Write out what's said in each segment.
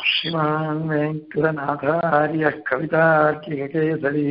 श्रीमान् वेङ्कटनाथार्यः कवितार्किककेसरी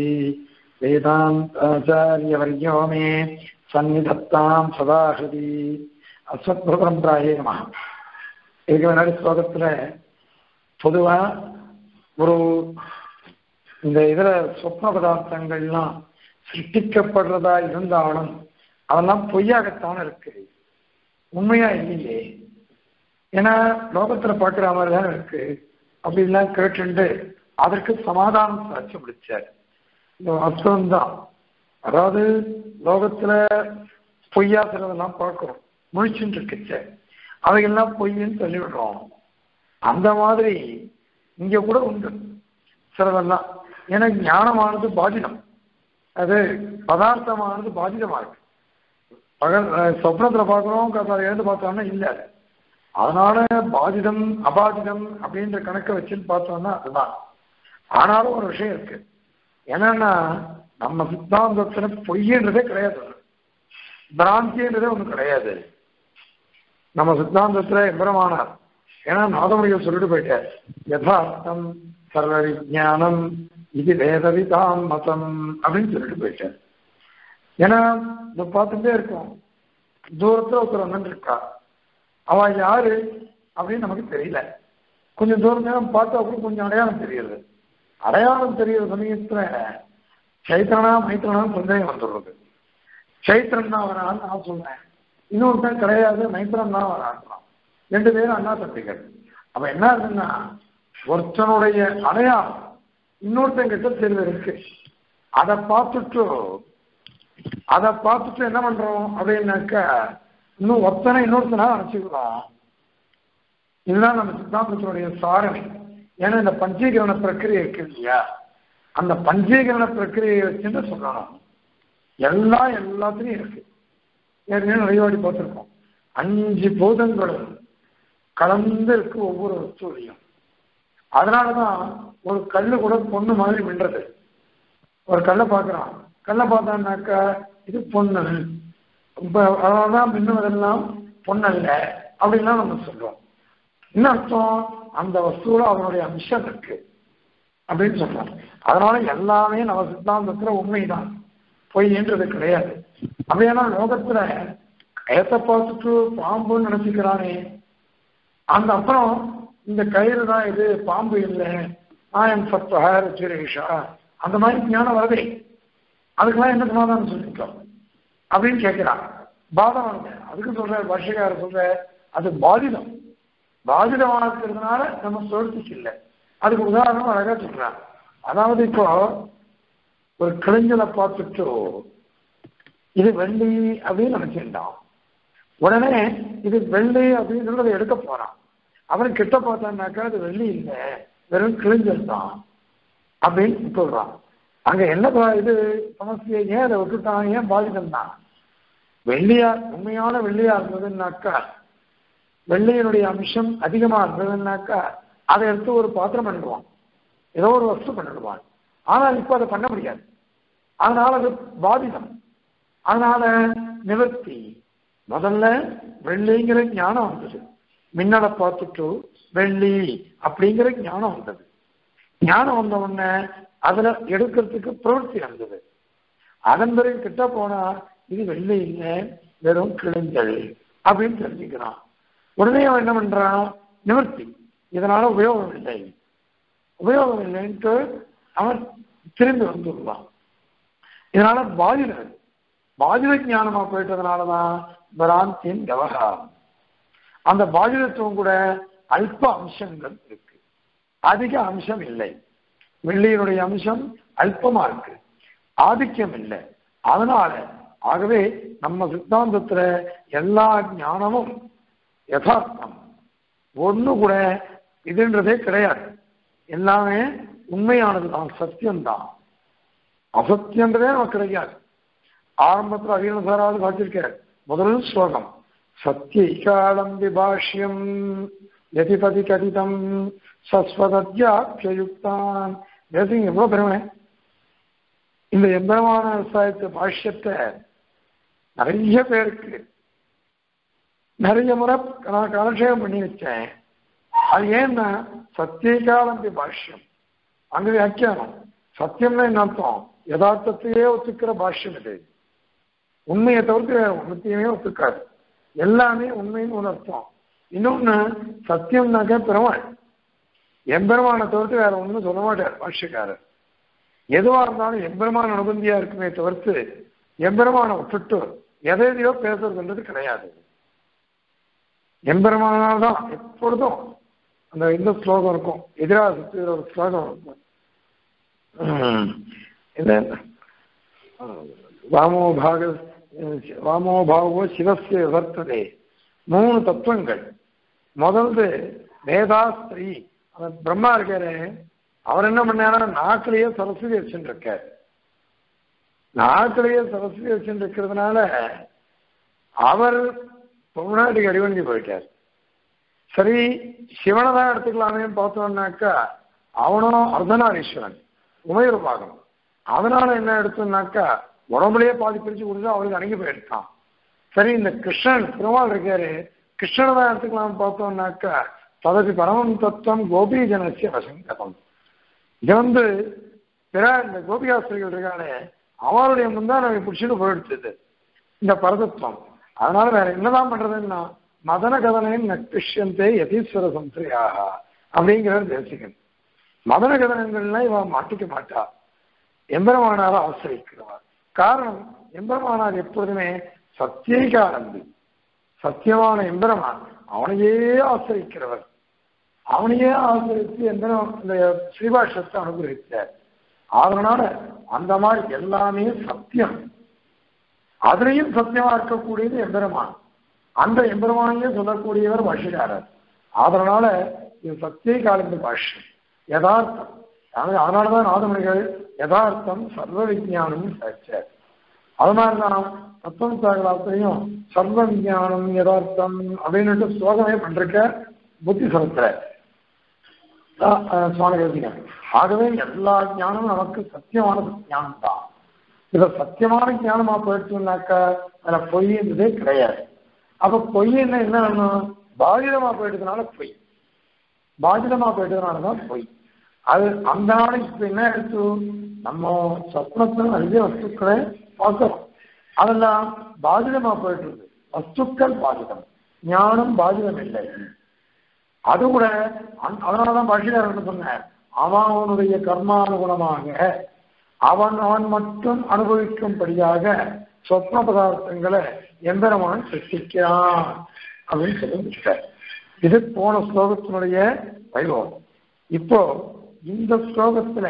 वेदान्ताचार्यवर्यो मे सन्निधत्तां सदा हृदि அஸ்வத்பரம்பராயே நம இதுக்கு முன்னாடி ஸ்லோகத்துல பொதுவா ஒரு இந்த இதுல சொப்ன பதார்த்தங்கள்லாம் சிருஷ்டிக்கப்படுறதா இருந்தாலும் அதெல்லாம் பொய்யாகத்தான் இருக்கு உண்மையா இல்லையே ஏன்னா லோகத்துல பார்க்கிற மாதிரி தான் இருக்கு அப்படின்லாம் கேட்டுண்டு அதற்கு சமாதானம் சாட்சி முடிச்சார் இந்த அர்த்தம்தான் அதாவது லோகத்துல பொய்யா சிலதெல்லாம் பார்க்கிறோம் முழிச்சுட்டு இருக்குச்ச அவைகள்லாம் பொய்ன்னு சொல்லிவிடுறோம் அந்த மாதிரி இங்க கூட உண்டு சிலதெல்லாம் ஏன்னா ஞானமானது பாதிதம் அது பதார்த்தமானது பாதிதமா இருக்கு பகல் சொப்னத்துல பார்க்கிறோம் காத்தால எழுந்து பார்த்தோம்னா இல்ல அதனால பாதிதம் அபாதிதம் அப்படின்ற கணக்கை வச்சுன்னு பார்த்தோம்னா அதுதான் ஆனாலும் ஒரு விஷயம் இருக்கு என்னன்னா நம்ம சித்தாந்தத்துல பொய்யன்றதே கிடையாது பிராந்தின்றதே ஒண்ணு கிடையாது நம்ம சித்தாந்தத்துல எம்பரமானார் ஏன்னா நாதமுடிகள் சொல்லிட்டு போயிட்டார் யதார்த்தம் சர்வ விஜானம் இது வேதவிதாம் மதம் அப்படின்னு சொல்லிட்டு போயிட்டார் ஏன்னா இதை பார்த்துட்டே இருக்கோம் தூரத்துல ஒருத்தர் வந்து இருக்கா அவன் யாரு அப்படின்னு நமக்கு தெரியல கொஞ்சம் தூரம் நேரம் பார்த்தா கூட கொஞ்சம் அடையாளம் தெரியுது அடையாளம் தெரியுற சமயத்துல சைத்திரனா மைத்திரனா சந்தேகம் வந்துடுறது சைத்திரன் தான் வரான்னு நான் சொல்றேன் இன்னொருத்தன் கிடையாது மைத்திரன் தான் வரான்றான் ரெண்டு பேரும் அண்ணா தம்பிகள் அப்ப என்ன ஆகுதுன்னா ஒருத்தனுடைய அடையாளம் இன்னொருத்தன் கிட்ட தெரிவு இருக்கு அதை பார்த்துட்டு அதை பார்த்துட்டு என்ன பண்றோம் அப்படின்னாக்கா இன்னும் ஒருத்தனை இன்னொருத்தனா நினைச்சுக்கிறோம் இதுதான் நம்ம சித்தாந்தத்தினுடைய சாரணை ஏன்னா இந்த பஞ்சீகரண பிரக்கிரியை இருக்கு இல்லையா அந்த பஞ்சீகரண பிரக்கிரியை வச்சுன்னு சொல்லணும் எல்லாம் எல்லாத்துலயும் இருக்கு ஏற்கனவே நிறைய வாடி பார்த்துருக்கோம் அஞ்சு பூதங்களும் கலந்து இருக்கு ஒவ்வொரு வஸ்துலையும் அதனாலதான் ஒரு கல்லு கூட பொண்ணு மாதிரி மின்றது ஒரு கல்லை பார்க்குறான் கல்லை பார்த்தான்னாக்கா இது பொண்ணு இப்போ அதனாலதான் மின்னுவதெல்லாம் பொண்ணல்ல அப்படின்லாம் நம்ம சொல்றோம் என்ன அர்த்தம் அந்த வஸ்துல அவனுடைய அம்சம் இருக்கு அப்படின்னு சொல்றோம் அதனால எல்லாமே நம்ம சித்தாந்தத்துல உண்மைதான் பொய்ன்றது கிடையாது அப்படியானா லோகத்துல ஏத்த பார்த்துட்டு பாம்புன்னு நினைச்சுக்கிறானே அந்த அப்புறம் இந்த கயிறு தான் இது பாம்பு இல்லை ஆயம் சத்வஹர் சுரேஷா அந்த மாதிரி ஞானம் வருதே அதுக்கெல்லாம் என்ன சமாதானம் சொல்லிட்டோம் அப்படின்னு கேட்கிறான் பாதம் வந்து அதுக்கு சொல்ற வருஷக்கார சொல்ற அது பாதிதம் பாதிதமாக இருக்கிறதுனால நம்ம சொல்றதுக்கு இல்லை அதுக்கு உதாரணம் அழகா சொல்றான் அதாவது இப்போ ஒரு கிளைஞ்சலை பார்த்துட்டு இது வெள்ளி அப்படின்னு நினைச்சிருந்தான் உடனே இது வெள்ளி அப்படின்னு சொல்லி எடுக்க போறான் அவன் கிட்ட பார்த்தான்னாக்கா அது வெள்ளி இல்லை வெறும் கிழிஞ்சல் தான் அப்படின்னு சொல்றான் அங்க என்ன இது சமஸ்தியை ஏன் அதை விட்டுட்டான் ஏன் பாதிதம் தான் வெள்ளியா உண்மையான வெள்ளியா இருந்ததுன்னாக்கா வெள்ளியினுடைய அம்சம் அதிகமா இருந்ததுன்னாக்கா அதை எடுத்து ஒரு பாத்திரம் பண்ணிடுவான் ஏதோ ஒரு வஸ்து பண்ணிடுவான் ஆனால் இப்போ அதை பண்ண முடியாது அதனால அது பாதிதம் அதனால நிவர்த்தி முதல்ல வெள்ளிங்கிற ஞானம் வந்தது மின்னலை பார்த்துட்டு வெள்ளி அப்படிங்கிற ஞானம் வந்தது ஞானம் வந்த உடனே அதுல எடுக்கிறதுக்கு பிரவൃத்தி வந்தது அதன் பிறகு கிட்ட போனா இது வெள்ளி இல்லை வெறும் கிழிஞ்சல் அப்படின்னு தெரிஞ்சுக்கிறான் உடனே அவன் என்ன பண்றான் நிவர்த்தி இதனால உபயோகம் இல்லை உபயோகம் இல்லைன்ட்டு அவன் திரும்பி வந்துடுவான் இதனால பாதிதம் பாதித ஞானமா போயிட்டதுனாலதான் பிராந்தியின் விவகாரம் அந்த பாதிதத்துவம் கூட அல்ப அம்சங்கள் இருக்கு அதிக அம்சம் இல்லை வெள்ளியினுடைய அம்சம் அல்பமா இருக்கு ஆதிக்கம் இல்லை அதனால ஆகவே நம்ம சித்தாந்தத்துல எல்லா ஞானமும் யதார்த்தம் ஒண்ணு கூட இதுன்றதே கிடையாது எல்லாமே உண்மையானதுதான் சத்தியம்தான் அசத்தியன்றதே நமக்கு கிடையாது ஆரம்பத்தில் அகிலசாராவது காட்டியிருக்கார் முதல் ஸ்லோகம் சத்தியைகாலம் விபாஷ்யம் யதிபதி கதிதம் சஸ்வதத்யாக்கியுக்தான் பேசுங்க எவ்வளவு பெருமை இந்த எம்பரமான விவசாயத்து பாஷ்யத்தை நிறைய பேருக்கு நிறைய முறை நான் காலட்சேபம் பண்ணி வச்சேன் அது ஏன்னா சத்தியகாலம்பி பாஷ்யம் அங்க வியாக்கியானம் சத்தியம்னா என்ன அர்த்தம் யதார்த்தத்தையே ஒத்துக்கிற பாஷ்யம் இது உண்மையை தவிர்த்து வேற ஒன்றுத்தையுமே ஒத்துக்காது எல்லாமே உண்மைன்னு ஒரு அர்த்தம் இன்னொன்னு சத்தியம்னாக்க பெருமாள் எம்பெருமானை தவிர்த்து வேற ஒன்றும் சொல்ல மாட்டார் பாஷ்யக்காரர் எதுவா இருந்தாலும் எம்பெருமான அனுபந்தியா இருக்குமே தவிர்த்து எம்பெருமானை விட்டுட்டு எதை எதையோ பேசுறதுன்றது கிடையாது எம்பெருமானால் தான் எப்பொழுதும் அந்த இந்த ஸ்லோகம் இருக்கும் எதிராக சுற்றுகிற ஒரு ஸ்லோகம் இருக்கும் இந்த வாமோ பாக வாமோ பாவோ சிவசிய வர்த்ததே மூணு தத்துவங்கள் முதல்து வேதாஸ்திரி அந்த பிரம்மா இருக்காரு அவர் என்ன பண்ணாரா நாக்கிலேயே சரஸ்வதி வச்சுட்டு இருக்கார் நாக்கிலேயே சரஸ்வதி வச்சுட்டு இருக்கிறதுனால அவர் முன்னாடி அடிவண்டி போயிட்டார் சரி சிவனை தான் எடுத்துக்கலாமேன்னு பார்த்தோம்னாக்கா அவனும் அர்த்தநாரீஸ்வரன் உமையூர் பாகம் அதனால என்ன எடுத்தோம்னாக்கா உடம்புலயே பாதி பிரிச்சு கொடுத்து அவருக்கு அடங்கி போயிருக்கான் சரி இந்த கிருஷ்ணன் திருமால் இருக்காரு கிருஷ்ணனை தான் எடுத்துக்கலாம்னு பார்த்தோம்னாக்கா ததபி பரமம் தத்துவம் கோபி ஜனசிய வசங்கதம் இது வந்து பிற இந்த கோபிகாஸ்திரிகள் இருக்கானே அவருடைய முந்தான பிடிச்சிட்டு போயிடுச்சு இந்த பரதத்துவம் அதனால வேற என்னதான் பண்றதுன்னா மதன கதனையும் நக்திஷ்யந்தே யதீஸ்வர சம்சரியாக அப்படிங்கிறது தேசிகன் மதன கதனங்கள்லாம் இவன் மாட்டிக்க மாட்டா எம்பெருமானார ஆசிரிக்கிறவர் காரணம் எம்பெருமானார் எப்பொழுதுமே சத்தியகாரந்தி சத்தியமான எம்பெருமான் அவனையே ஆசிரிக்கிறவர் அவனையே ஆசிரித்து எம்பெருமான் இந்த ஸ்ரீபாஷத்தை அனுகிரகித்தார் அதனால அந்த மாதிரி எல்லாமே சத்தியம் அதுலேயும் சத்தியமா இருக்கக்கூடியது எம்பெருமான் அந்த எம்பெருமானையே சொல்லக்கூடியவர் பாஷ்யக்காரர் அதனால இது சத்திய காலிந்த பாஷ்யம் யதார்த்தம் அதனாலதான் நாதமணிகள் யதார்த்தம் சர்வ விஜயானம் சாட்சார் அது மாதிரிதான் தத்துவம் சாகலாத்தையும் சர்வ விஜயானம் யதார்த்தம் அப்படின்னுட்டு ஸ்லோகமே பண்றக்க புத்தி சமுத்திர சுவாமி எழுதினார் ஆகவே எல்லா ஞானமும் நமக்கு சத்தியமான ஞானம் தான் இத சத்தியமான ஞானமா போயிடுச்சுனாக்கா அதுல பொய்ன்றதே கிடையாது அப்ப பொய்ன்னு என்ன வேணும் பாதிதமா போயிட்டதுனால பொய் பாதிதமா போயிட்டதுனாலதான் பொய் அது அந்த நாளைக்கு இப்ப என்ன எடுத்து நம்ம சொப்னத்துல நிறைய வஸ்துக்களை பார்க்கிறோம் அதெல்லாம் பாதிதமா போயிட்டு இருக்கு வஸ்துக்கள் பாதிதம் ஞானம் பாதிதம் இல்லை அது கூட அதனாலதான் பாஷிகாரன் சொன்னார் அவனுடைய கர்மானுகுணமாக அவன் அவன் மட்டும் அனுபவிக்கும்படியாக சொப்ன பதார்த்தங்களை எம்பெருமான் சிருஷ்டிக்கிறான் அப்படின்னு சொல்லி முடிச்சார் இது போன ஸ்லோகத்தினுடைய வைபவம் இப்போ இந்த ஸ்லோகத்துல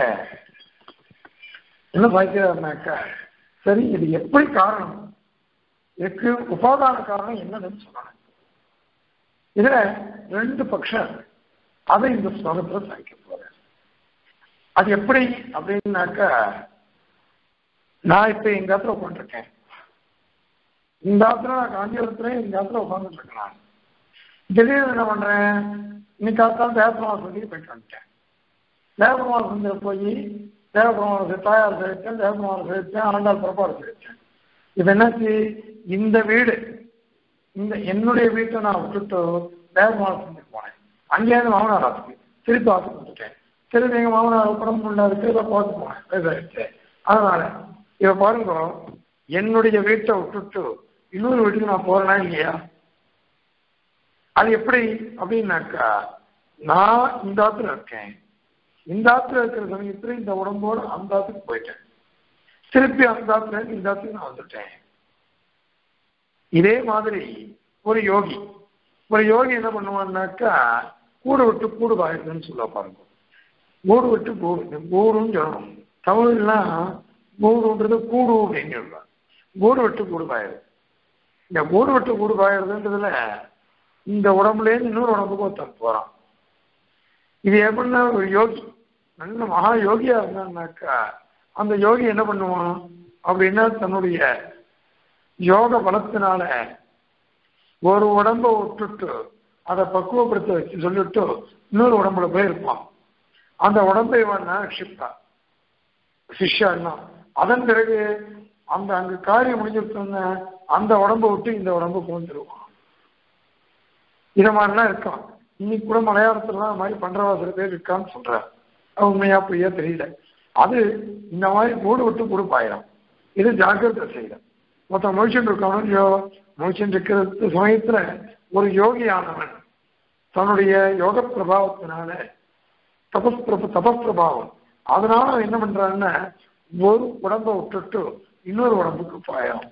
என்ன பாய்க்கிறாருனாக்கா சரி இது எப்படி காரணம் இதுக்கு உபாதான காரணம் என்னன்னு சொன்னாங்க இதுல ரெண்டு பட்சம் அதை இந்த ஸ்லோகத்துல சாய்க்க போறேன் அது எப்படி அப்படின்னாக்கா நான் இப்ப எங்க இடத்துல உட்காந்துருக்கேன் இந்த இடத்துல நான் காஞ்சிபுரத்துல இந்த இடத்துல உட்காந்துட்டு இருக்கேன் திடீர்னு என்ன பண்றேன் இன்னைக்கு காத்தாலும் தேவபெருமாள் சந்திக்கு போயிட்டு வந்துட்டேன் தேவபெருமாள் சந்தில போய் தேவபெருமாள் தாயார் சேவித்தேன் தேவபெருமாள் சேவித்தேன் ஆண்டாள் புறப்பாடு சேவித்தேன் இப்ப என்னாச்சு இந்த வீடு இந்த என்னுடைய வீட்டை நான் விட்டுட்டு தேவபெருமாள் சந்திக்கு போனேன் அங்கேயிருந்து மாமனார் ஆத்துக்கு திருப்பி ஆத்துக்கு வந்துட்டேன் திருப்பி எங்க மாமனார் உடம்பு முடியாது திருப்பி பார்த்து போனேன் பேசாச்சு அதனால இப்ப பாருங்க என்னுடைய வீட்டை விட்டுட்டு இன்னொரு வீட்டுக்கு நான் போறேனா இல்லையா அது எப்படி அப்படின்னாக்கா நான் இந்த ஆத்துல இருக்கேன் இந்த ஆத்துல இருக்கிற சமயத்துல இந்த உடம்போடு அந்த ஆத்துக்கு போயிட்டேன் திருப்பி அந்த ஆத்துல இந்த ஆத்துக்கு நான் வந்துட்டேன் இதே மாதிரி ஒரு யோகி ஒரு யோகி என்ன பண்ணுவான்னாக்கா கூடு விட்டு கூடு பாயிருதுன்னு சொல்ல பாருங்க கூடு விட்டு கூடு கூடுன்னு சொல்லணும் தமிழ்லாம் கூடுன்றது கூடு அப்படின்னு சொல்லுவாங்க கூடு விட்டு கூடு பாயுது இந்த கூடு விட்டு கூடு பாயுறதுன்றதுல இந்த உடம்புல இருந்து இன்னொரு உடம்புக்கு ஒருத்தன் போறான் இது எப்படின்னா ஒரு யோகி நல்ல மகா யோகியா இருந்தான்னாக்கா அந்த யோகி என்ன பண்ணுவான் அப்படின்னா தன்னுடைய யோக பலத்தினால ஒரு உடம்ப விட்டுட்டு அதை பக்குவப்படுத்த வச்சு சொல்லிட்டு இன்னொரு உடம்புல போயிருப்பான் அந்த உடம்பை வேணா ஷிப்டா சிஷ்யான்னா அதன் பிறகு அந்த அங்க காரியம் முடிஞ்சிருத்தோன்னு அந்த உடம்ப விட்டு இந்த உடம்பு கொண்டுருவான் இத மாதிரிலாம் இருக்கான் இன்னைக்கு கூட மலையாளத்துலலாம் அது மாதிரி பண்றவா சில பேர் இருக்கான்னு சொல்றாரு அது உண்மையா பொய்யா தெரியல அது இந்த மாதிரி கூடு விட்டு கொடுப்பாயிரம் இது ஜாக்கிரதை செய்யணும் மொத்தம் முழிச்சுட்டு இருக்கவனும் இல்லையோ முழிச்சுட்டு இருக்கிற சமயத்துல ஒரு யோகியானவன் தன்னுடைய யோக பிரபாவத்தினால தபஸ் பிரப தபஸ் பிரபாவம் அதனால அவன் என்ன பண்றான்னா ஒரு உடம்பை விட்டுட்டு இன்னொரு உடம்புக்கு பாயம்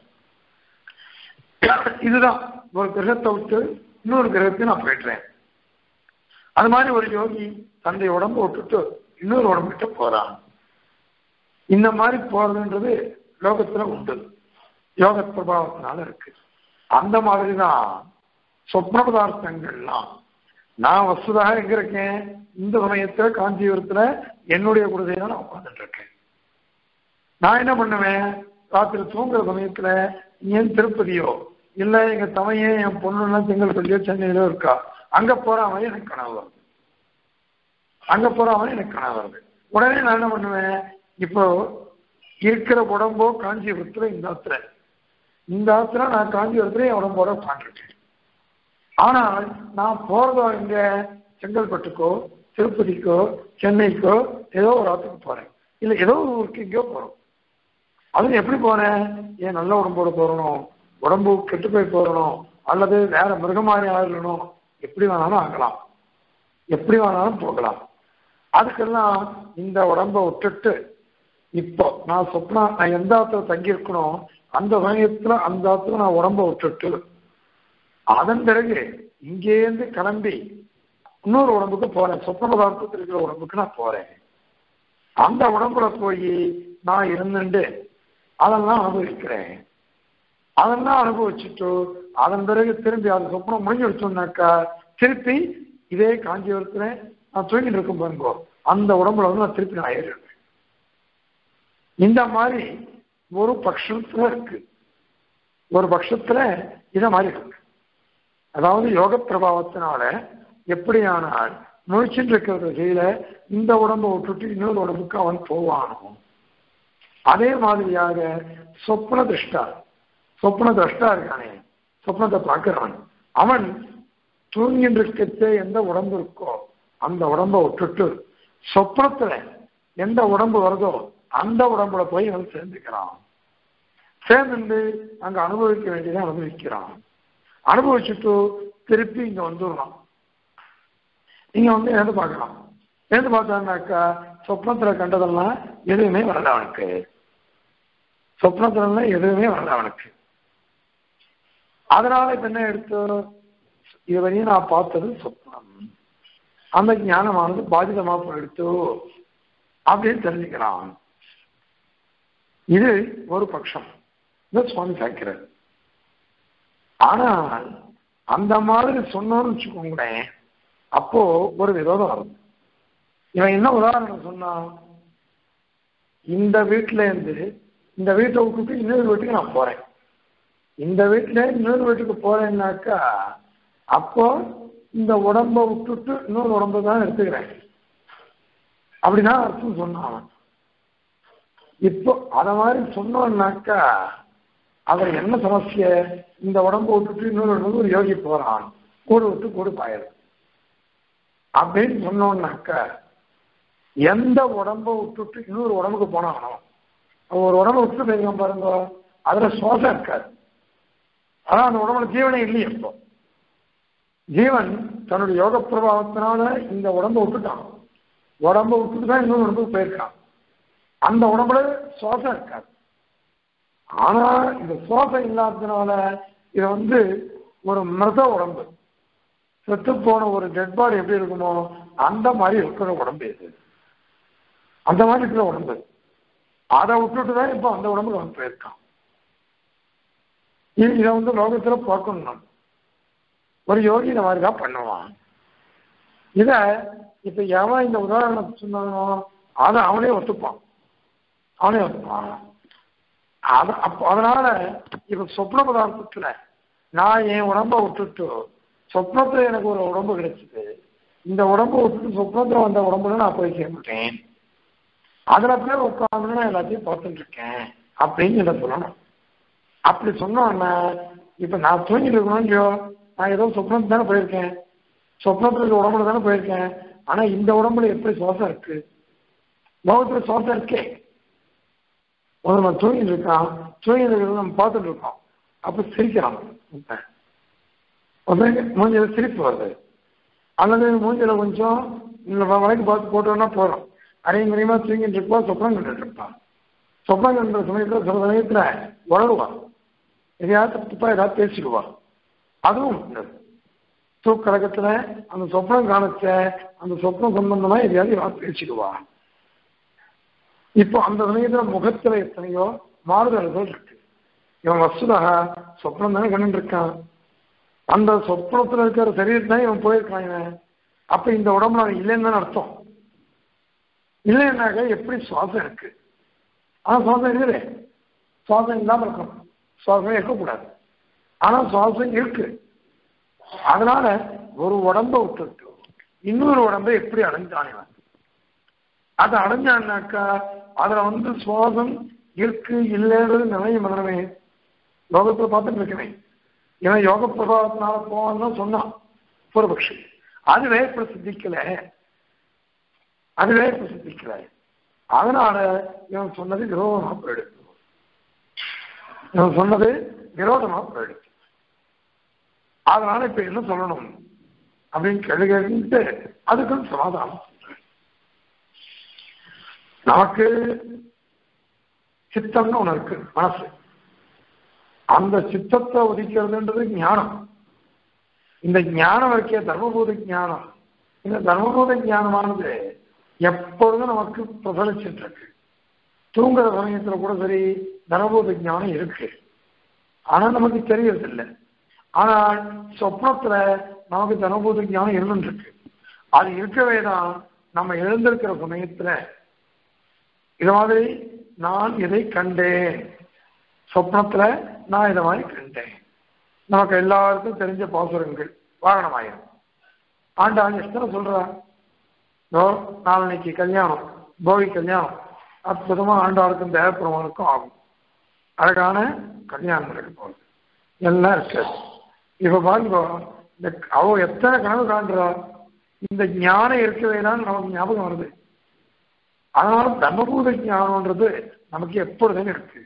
இதுதான் ஒரு கிரகத்தை விட்டு இன்னொரு கிரகத்தை நான் போயிடுறேன் அது மாதிரி ஒரு யோகி தன்னுடைய உடம்பை விட்டுட்டு இன்னொரு உடம்புகிட்ட போறான் இந்த மாதிரி போறதுன்றது லோகத்துல உண்டு யோக பிரபாவத்தினால இருக்கு அந்த மாதிரி தான் சொப்ன பதார்த்தங்கள்லாம் நான் வசுதாக எங்க இருக்கேன் இந்த சமயத்துல காஞ்சிபுரத்துல என்னுடைய குடிசையில நான் உட்கார்ந்துட்டு இருக்கேன் நான் என்ன பண்ணுவேன் ராத்திரி தூங்குற சமயத்துல ஏன் திருப்பதியோ இல்ல எங்க தமையன் என் பொண்ணுலாம் செங்கல்பட்டியோ சென்னையிலோ இருக்கா அங்க போறாம எனக்கு கனவு வருது அங்க போறாம எனக்கு கனவு வருது உடனே நான் என்ன பண்ணுவேன் இப்போ இருக்கிற உடம்போ காஞ்சிபுரத்துல இந்த ஆத்துல இந்த ஆத்துல நான் காஞ்சிபுரத்துல என் உடம்போட உட்காந்துருக்கேன் ஆனால் நான் போறதோ இங்க செங்கல்பட்டுக்கோ திருப்பதிக்கோ சென்னைக்கோ ஏதோ ஒரு ஆத்துக்கு போறேன் இல்ல ஏதோ ஒரு ஊருக்கு எங்கேயோ போறோம் அது எப்படி போனேன் ஏன் நல்ல உடம்போட போறணும் உடம்பு கெட்டு போய் போறணும் அல்லது வேற மிருகமாரி ஆகணும் எப்படி வேணாலும் ஆகலாம் எப்படி வேணாலும் போகலாம் அதுக்கெல்லாம் இந்த உடம்ப விட்டுட்டு இப்போ நான் சொப்னா நான் எந்த ஆத்துல தங்கி இருக்கணும் அந்த சமயத்துல அந்த ஆத்துல நான் உடம்ப விட்டுட்டு அதன் பிறகு இங்கேருந்து கிளம்பி இன்னொரு உடம்புக்கு போறேன் சொப்ன பதார்த்தத்தில் இருக்கிற உடம்புக்கு நான் போறேன் அந்த உடம்புல போய் நான் இருந்துட்டு அதெல்லாம் அனுபவிக்கிறேன் அதெல்லாம் அனுபவிச்சுட்டு அதன் பிறகு திரும்பி அது சொப்பனம் முடிஞ்சு வச்சோம்னாக்கா திருப்பி இதே காஞ்சிபுரத்துல நான் தூங்கிட்டு இருக்கும் பாருங்கோ அந்த உடம்புல வந்து நான் திருப்பி நான் ஏறிடுவேன் இந்த மாதிரி ஒரு பட்சத்துல இருக்கு ஒரு பட்சத்துல இத மாதிரி இருக்கு அதாவது யோக பிரபாவத்தினால எப்படியானால் முழிச்சுட்டு இருக்கிற வகையில இந்த உடம்பை விட்டுட்டு இன்னொரு உடம்புக்கு அவன் போவானோ அதே மாதிரியாக சொப்ன திருஷ்டா சொப்ன திரஷ்டா இருக்கானே சொப்னத்தை பார்க்கிறவன் அவன் தூங்கிட்டு இருக்கிறது எந்த உடம்பு இருக்கோ அந்த உடம்பை விட்டுட்டு சொப்னத்துல எந்த உடம்பு வருதோ அந்த உடம்புல போய் அவன் சேர்ந்துக்கிறான் சேர்ந்து அங்க அனுபவிக்க வேண்டியதை அனுபவிக்கிறான் அனுபவிச்சுட்டு திருப்பி இங்க வந்துடுறான் நீங்க வந்து எழுந்து பார்க்கலாம் எழுந்து பார்த்தான்னாக்கா சொப்னத்துல கண்டதெல்லாம் எதுவுமே வரல அவனுக்கு சொப்னத்துல எதுவுமே வரல அவனுக்கு அதனால இப்ப என்ன எடுத்து இதுவரையும் நான் பார்த்தது சொப்னம் அந்த ஞானமானது பாதிதமா போயிடுத்து அப்படின்னு தெரிஞ்சுக்கிறான் இது ஒரு பட்சம் இந்த சுவாமி சாய்க்கிறார் ஆனால் அந்த மாதிரி சொன்னோம்னு வச்சுக்கோங்களேன் அப்போ ஒரு விரோதம் வரும் இவன் என்ன உதாரணம் சொன்னான் இந்த வீட்டுல இருந்து இந்த வீட்டை விட்டுட்டு இன்னொரு வீட்டுக்கு நான் போறேன் இந்த வீட்டுல இன்னொரு வீட்டுக்கு போறேன்னாக்கா அப்போ இந்த உடம்ப விட்டுட்டு இன்னொரு உடம்ப தான் எடுத்துக்கிறேன் அப்படிதான் அர்த்தம் சொன்னான் இப்போ அத மாதிரி சொன்னோம்னாக்கா அவர் என்ன சமஸ்ய இந்த உடம்ப விட்டுட்டு இன்னொரு உடம்பு ஒரு யோகி போறான் கூடு விட்டு கூடு பாயிரு அப்படின்னு சொன்னோம்னாக்கா எந்த உடம்ப விட்டுட்டு இன்னொரு உடம்புக்கு போனானோ ஒரு உடம்பு விட்டு போயிருக்கான் பாருங்க அதுல சுவாசம் இருக்காது ஆனா அந்த உடம்புல ஜீவனே இல்லையே இப்போ ஜீவன் தன்னுடைய யோக பிரபாவத்தினால இந்த உடம்ப விட்டுட்டான் உடம்ப விட்டுட்டு தான் இன்னொரு உடம்புக்கு போயிருக்கான் அந்த உடம்புல சுவாசம் இருக்காது ஆனா இந்த சுவாசம் இல்லாததுனால இது வந்து ஒரு மிருத உடம்பு செத்து போன ஒரு டெட் பாடி எப்படி இருக்குமோ அந்த மாதிரி இருக்கிற உடம்பு இது அந்த மாதிரி இருக்கிற உடம்பு அதை விட்டுட்டு தான் இப்போ அந்த உடம்புக்கு அவன் போயிருக்கான் இதை வந்து லோகத்துல பார்க்கணும் நம்ம ஒரு யோகி இந்த மாதிரி தான் பண்ணுவான் இத இப்ப எவன் இந்த உதாரணத்தை சொன்னானோ அதை அவனே ஒத்துப்பான் அவனே ஒத்துப்பான் அது அப்போ அதனால இப்ப சொப்ன பதார்த்தத்துல நான் என் உடம்ப விட்டுட்டு சொப்னத்துல எனக்கு ஒரு உடம்பு கிடைச்சது இந்த உடம்பு விட்டுட்டு சொப்னத்துல வந்த உடம்புல நான் போய் சேர்ந்துட்டேன் அதுல போய் உட்காந்து நான் எல்லாத்தையும் பார்த்துட்டு இருக்கேன் அப்படின்னு என்ன சொல்லணும் அப்படி சொன்னோன்னா இப்ப நான் தூங்கிட்டு இருக்கணும் இல்லையோ நான் ஏதோ சொப்னம் தானே போயிருக்கேன் சொப்னத்துல இருக்க உடம்புல தானே போயிருக்கேன் ஆனா இந்த உடம்புல எப்படி சுவாசம் இருக்கு லோகத்துல சுவாசம் இருக்கே ஒரு நம்ம தூங்கிட்டு இருக்கான் தூங்கிட்டு இருக்கிறத நம்ம பார்த்துட்டு இருக்கோம் அப்ப சிரிக்கிறான் மூஞ்சில சிரிப்பு வருது அல்லது மூஞ்சில கொஞ்சம் இந்த வழக்கு பார்த்து போட்டோம்னா போறோம் அரையும் குறையமா தூங்கிட்டு இருப்பா சொப்பனம் கண்டுட்டு இருப்பான் சொப்பனம் கண்ட சமயத்துல சில சமயத்துல வளருவான் எதையாவது தப்பா ஏதாவது பேசிடுவா அதுவும் உண்டு தூக்கடக்கத்துல அந்த சொப்னம் காணச்ச அந்த சொப்னம் சம்பந்தமா எதையாவது யாராவது பேசிடுவா இப்போ அந்த சமயத்துல முகத்துல எத்தனையோ மாறுதல்கள் இருக்கு இவன் வசுதாக சொப்னம் தானே கண்டு இருக்கான் அந்த சொப்னத்துல இருக்கிற சரீரம் தான் இவன் போயிருக்கான் இவன் அப்ப இந்த உடம்புல அவன் இல்லைன்னு தானே அர்த்தம் இல்லைன்னாக்க எப்படி சுவாசம் இருக்கு ஆனா சுவாசம் இருக்குது சுவாசம் இல்லாம இருக்கணும் சுவாசம் இருக்கக்கூடாது ஆனா சுவாசம் இருக்கு அதனால ஒரு உடம்ப விட்டுட்டு இன்னொரு உடம்பை எப்படி அடைஞ்சான் இவன் அதை அடைஞ்சான்னாக்கா அதுல வந்து சுவாசம் இருக்கு இல்லைன்றது நிலையம் பண்ணணுமே லோகத்துல பார்த்துட்டு இருக்கவே இவன் யோக பிரபாவத்தினால போவான்னு சொன்னான் பூர்வபக்ஷி அதுவே இப்ப சித்திக்கல அதுவே இப்ப சித்திக்கல அதனால இவன் சொன்னது விரோதமா போயிடுச்சு இவன் சொன்னது விரோதமா போயிடுச்சு அதனால இப்ப என்ன சொல்லணும் அப்படின்னு கேள்வி கேட்டு அதுக்கும் சமாதானம் நமக்கு சித்தம்னு ஒண்ணு இருக்கு மனசு அந்த சித்தத்தை உதிக்கிறதுன்றது ஞானம் இந்த ஞானம் இருக்கே தர்மபூத ஞானம் இந்த தர்மபூத ஞானமானது எப்பொழுதும் நமக்கு பிரசலிச்சுட்டு இருக்கு தூங்குற சமயத்துல கூட சரி தர்மபூத ஞானம் இருக்கு ஆனா நமக்கு தெரியறதில்லை ஆனால் சொப்னத்துல நமக்கு தர்மபூத ஞானம் இருந்துருக்கு அது இருக்கவே தான் நம்ம எழுந்திருக்கிற சமயத்துல இது மாதிரி நான் இதை கண்டேன் சொப்னத்துல நான் இதை மாதிரி கண்டேன் நமக்கு எல்லாருக்கும் தெரிஞ்ச பாசுரங்கள் வாகனமாயிரம் ஆண்டாள் எத்தனை சொல்றா இதோ நாளைக்கு கல்யாணம் போகி கல்யாணம் அற்புதமா ஆண்டாளுக்கும் தேவப்பெருமானுக்கும் ஆகும் அழகான கல்யாணம் நடக்க போகுது எல்லாம் இருக்காது இப்ப பாருங்க இந்த அவ எத்தனை கனவு காண்றா இந்த ஞானம் இருக்கவே தான் நமக்கு ஞாபகம் வருது அதனால தர்மபூத ஞானம்ன்றது நமக்கு எப்பொழுதுமே இருக்கு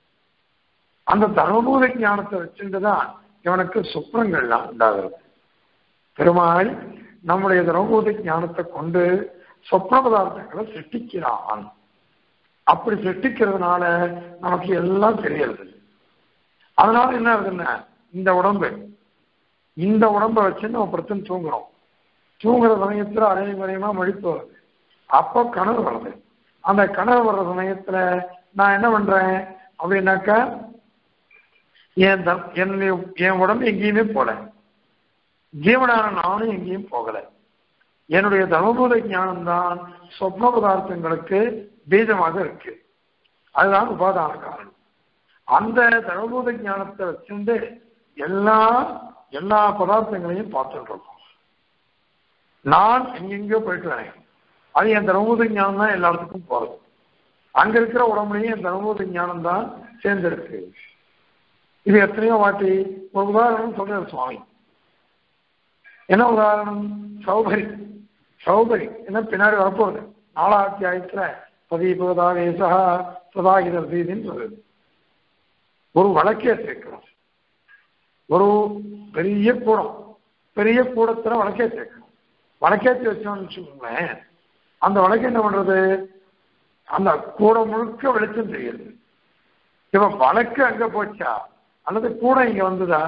அந்த தர்மபூத ஞானத்தை வச்சுட்டுதான் இவனுக்கு சுப்ரங்கள்லாம் உண்டாகிறது பெருமாள் நம்முடைய தர்மபூத ஞானத்தை கொண்டு சொப்ன பதார்த்தங்களை சிருஷ்டிக்கிறான் அப்படி சிருஷ்டிக்கிறதுனால நமக்கு எல்லாம் தெரியறது அதனால என்ன ஆகுதுன்னா இந்த உடம்பு இந்த உடம்பை வச்சு நம்ம பிரச்சனை தூங்குறோம் தூங்குற சமயத்துல அரையும் குறையமா மழிப்பு வருது அப்போ கனவு வருது அந்த கனவு வர்ற சமயத்துல நான் என்ன பண்றேன் அப்படின்னாக்கா என் த- என்னுடைய என் உடம்பு எங்கேயுமே போல ஜீவனான நானும் எங்கேயும் போகல என்னுடைய தர்மபூத ஞானம் தான் சொப்ன பதார்த்தங்களுக்கு பீஜமாக இருக்கு அதுதான் உபாதான காரணம் அந்த தர்மபூத ஞானத்தை வச்சுட்டு எல்லா எல்லா பதார்த்தங்களையும் பார்த்துட்டு இருக்கோம் நான் எங்கெங்கயோ போயிட்டு வரேன் அது என் தர்மபூத ஞானம் தான் எல்லா இடத்துக்கும் போறது அங்க இருக்கிற உடம்புலையும் என் தர்மபூத ஞானம் தான் சேர்ந்திருக்கு இது எத்தனையோ வாட்டி ஒரு உதாரணம் சொல்றாரு சுவாமி என்ன உதாரணம் சௌபரி சௌபரி என்ன பின்னாடி வரப்போகுது நாலாம் அத்தியாயத்துல பதிபோதாவேசா சதாகிதர் செய்தின்னு சொல்லுது ஒரு வழக்கே சேர்க்கிறோம் ஒரு பெரிய கூடம் பெரிய கூடத்துல வழக்கே சேர்க்கணும் வழக்கேற்றி வச்சோம்னு வச்சுக்கோங்களேன் அந்த வழக்கு என்ன பண்றது அந்த கூடம் முழுக்க வெளிச்சம் தெரியுது இவன் வழக்கு அங்க போச்சா அல்லது கூடம் இங்க வந்ததா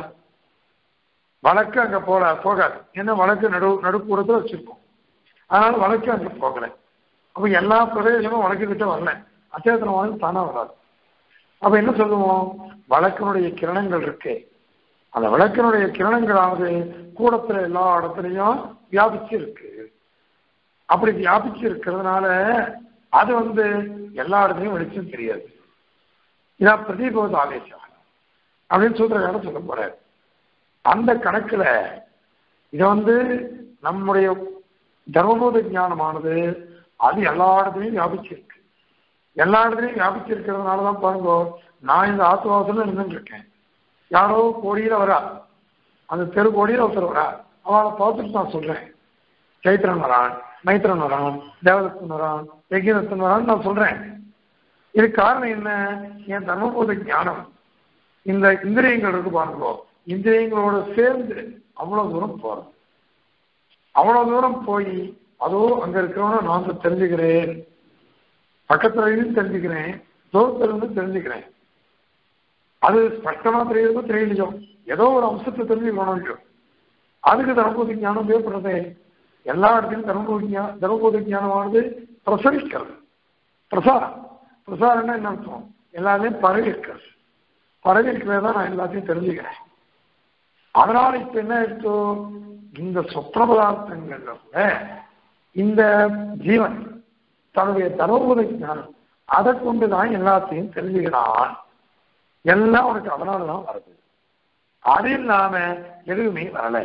வழக்கு அங்க போல போகாது ஏன்னா வழக்கு நடு நடுக்கூடத்துல வச்சிருக்கோம் அதனால வழக்கு அங்க போகல அப்ப எல்லா பிரதேசமும் வழக்கு கிட்ட வரல அச்சேதன வழக்கு தானா வராது அப்ப என்ன சொல்லுவோம் வழக்கினுடைய கிரணங்கள் இருக்கு அந்த விளக்கினுடைய கிரணங்களானது கூடத்துல எல்லா இடத்துலையும் வியாபிச்சு இருக்கு அப்படி வியாபிச்சு இருக்கிறதுனால அது வந்து எல்லா இடத்துலையும் வெளிச்சம் தெரியாது இதான் பிரதீபவத ஆவேசம் அப்படின்னு சூத்திரக்காரர் சொல்ல போறாரு அந்த கணக்குல இதை வந்து நம்முடைய தர்மபோத ஞானமானது அது எல்லா இடத்துலையும் வியாபிச்சிருக்கு எல்லா இடத்துலையும் வியாபிச்சிருக்கிறதுனால தான் பாருங்க நான் இந்த ஆத்துவாசல நின்றுட்டு இருக்கேன் யாரோ கோடியில வரா அந்த தெரு கோடியில ஒருத்தர் வரா அவளை பார்த்துட்டு நான் சொல்றேன் சைத்திரன் வரான் மைத்திரன் வரான் தேவதத்தன் வரான் யஜ்யதத்தன் வரான்னு நான் சொல்றேன் இதுக்கு காரணம் என்ன என் தர்மபோத ஞானம் இந்த இந்திரியங்கள் இருக்கு பாருங்களோ இந்திரியங்களோட சேர்ந்து அவ்வளவு தூரம் போறது அவ்வளவு தூரம் போய் அதோ அங்க இருக்கிறவன நான் வந்து தெரிஞ்சுக்கிறேன் பக்கத்துல இருந்து தெரிஞ்சுக்கிறேன் தூரத்துல இருந்து தெரிஞ்சுக்கிறேன் அது ஸ்பஷ்டமா தெரியுதோ தெரியலையோ ஏதோ ஒரு அம்சத்தை தெரிஞ்சுக்கணும் இல்லையோ அதுக்கு தர்மபோதி ஞானம் உபயோகப்படுறதே எல்லா இடத்துலையும் தர்மபோதி ஞா- தர்மபோதி ஞானமானது பிரசரிக்கிறது பிரசாரம் பிரசாரம்னா என்ன அர்த்தம் எல்லாத்தையும் பரவி இருக்கிறது பரவி இருக்கிறது தான் நான் எல்லாத்தையும் தெரிஞ்சுக்கிறேன் அதனால இப்ப என்ன ஆயிடுச்சோ இந்த சொப்ன பதார்த்தங்கள்ல கூட இந்த ஜீவன் தன்னுடைய தர்மபோத ஞானம் அதை கொண்டுதான் எல்லாத்தையும் தெரிஞ்சுக்கிறான் எல்லாம் உனக்கு அதனாலதான் வருது அது இல்லாம எதுவுமே வரல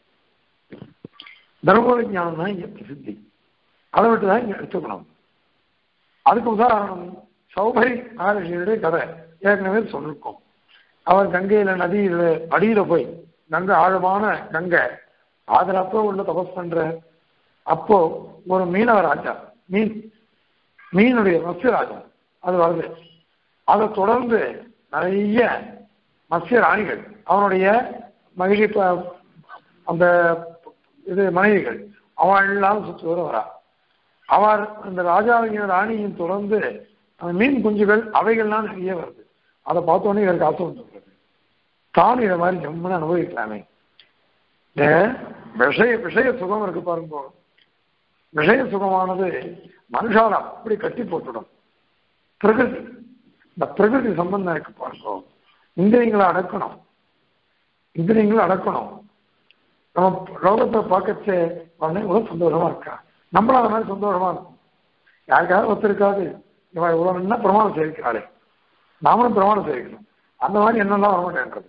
தர்மபோத ஞானம் தான் இங்க பிரசித்தி அதை விட்டு தான் இங்க எடுத்துக்கணும் அதுக்கு உதாரணம் சௌபரி மகரிஷியுடைய கதை ஏற்கனவே சொல்லிருக்கோம் அவர் கங்கையில நதியில அடியில போய் கங்கை ஆழமான கங்கை அதுல அப்போ உள்ள தபஸ் பண்ற அப்போ ஒரு மீனவ ராஜா மீன் மீனுடைய மத்ய ராஜா அது வருது அதை தொடர்ந்து நிறைய மத்ய ராணிகள் அவனுடைய மகிழ்ச்சி ப- அந்த இது மனைவிகள் அவன் எல்லாம் சுற்றி வர வரா அவர் அந்த ராஜாவையும் ராணியும் தொடர்ந்து அந்த மீன் குஞ்சுகள் அவைகள்லாம் நிறைய வருது அதை பார்த்தோன்னே இவருக்கு ஆசை வந்துருக்குது தான் இதை மாதிரி ஜம்முன்னு அனுபவிக்கலாமே இந்த விஷய விஷய சுகம் இருக்கு பாருங்க விஷய சுகமானது மனுஷால அப்படி கட்டி போட்டுடும் பிரகிருதி இந்த பிரகிருதி சம்பந்தம் இருக்கு பாருங்க இந்திரியங்களை அடக்கணும் இந்திரியங்களை அடக்கணும் நம்ம லோகத்தை பார்க்கச்சே உடனே இவ்வளவு சந்தோஷமா இருக்கா நம்மளும் அந்த மாதிரி சந்தோஷமா இருக்கும் யாருக்காவது ஒருத்தருக்காது இவன் இவ்வளவு என்ன பிரமாணம் செய்கிறாளே நாமளும் பிரமாணம் செய்யணும் அந்த மாதிரி என்னெல்லாம் வரமாட்டேன்றது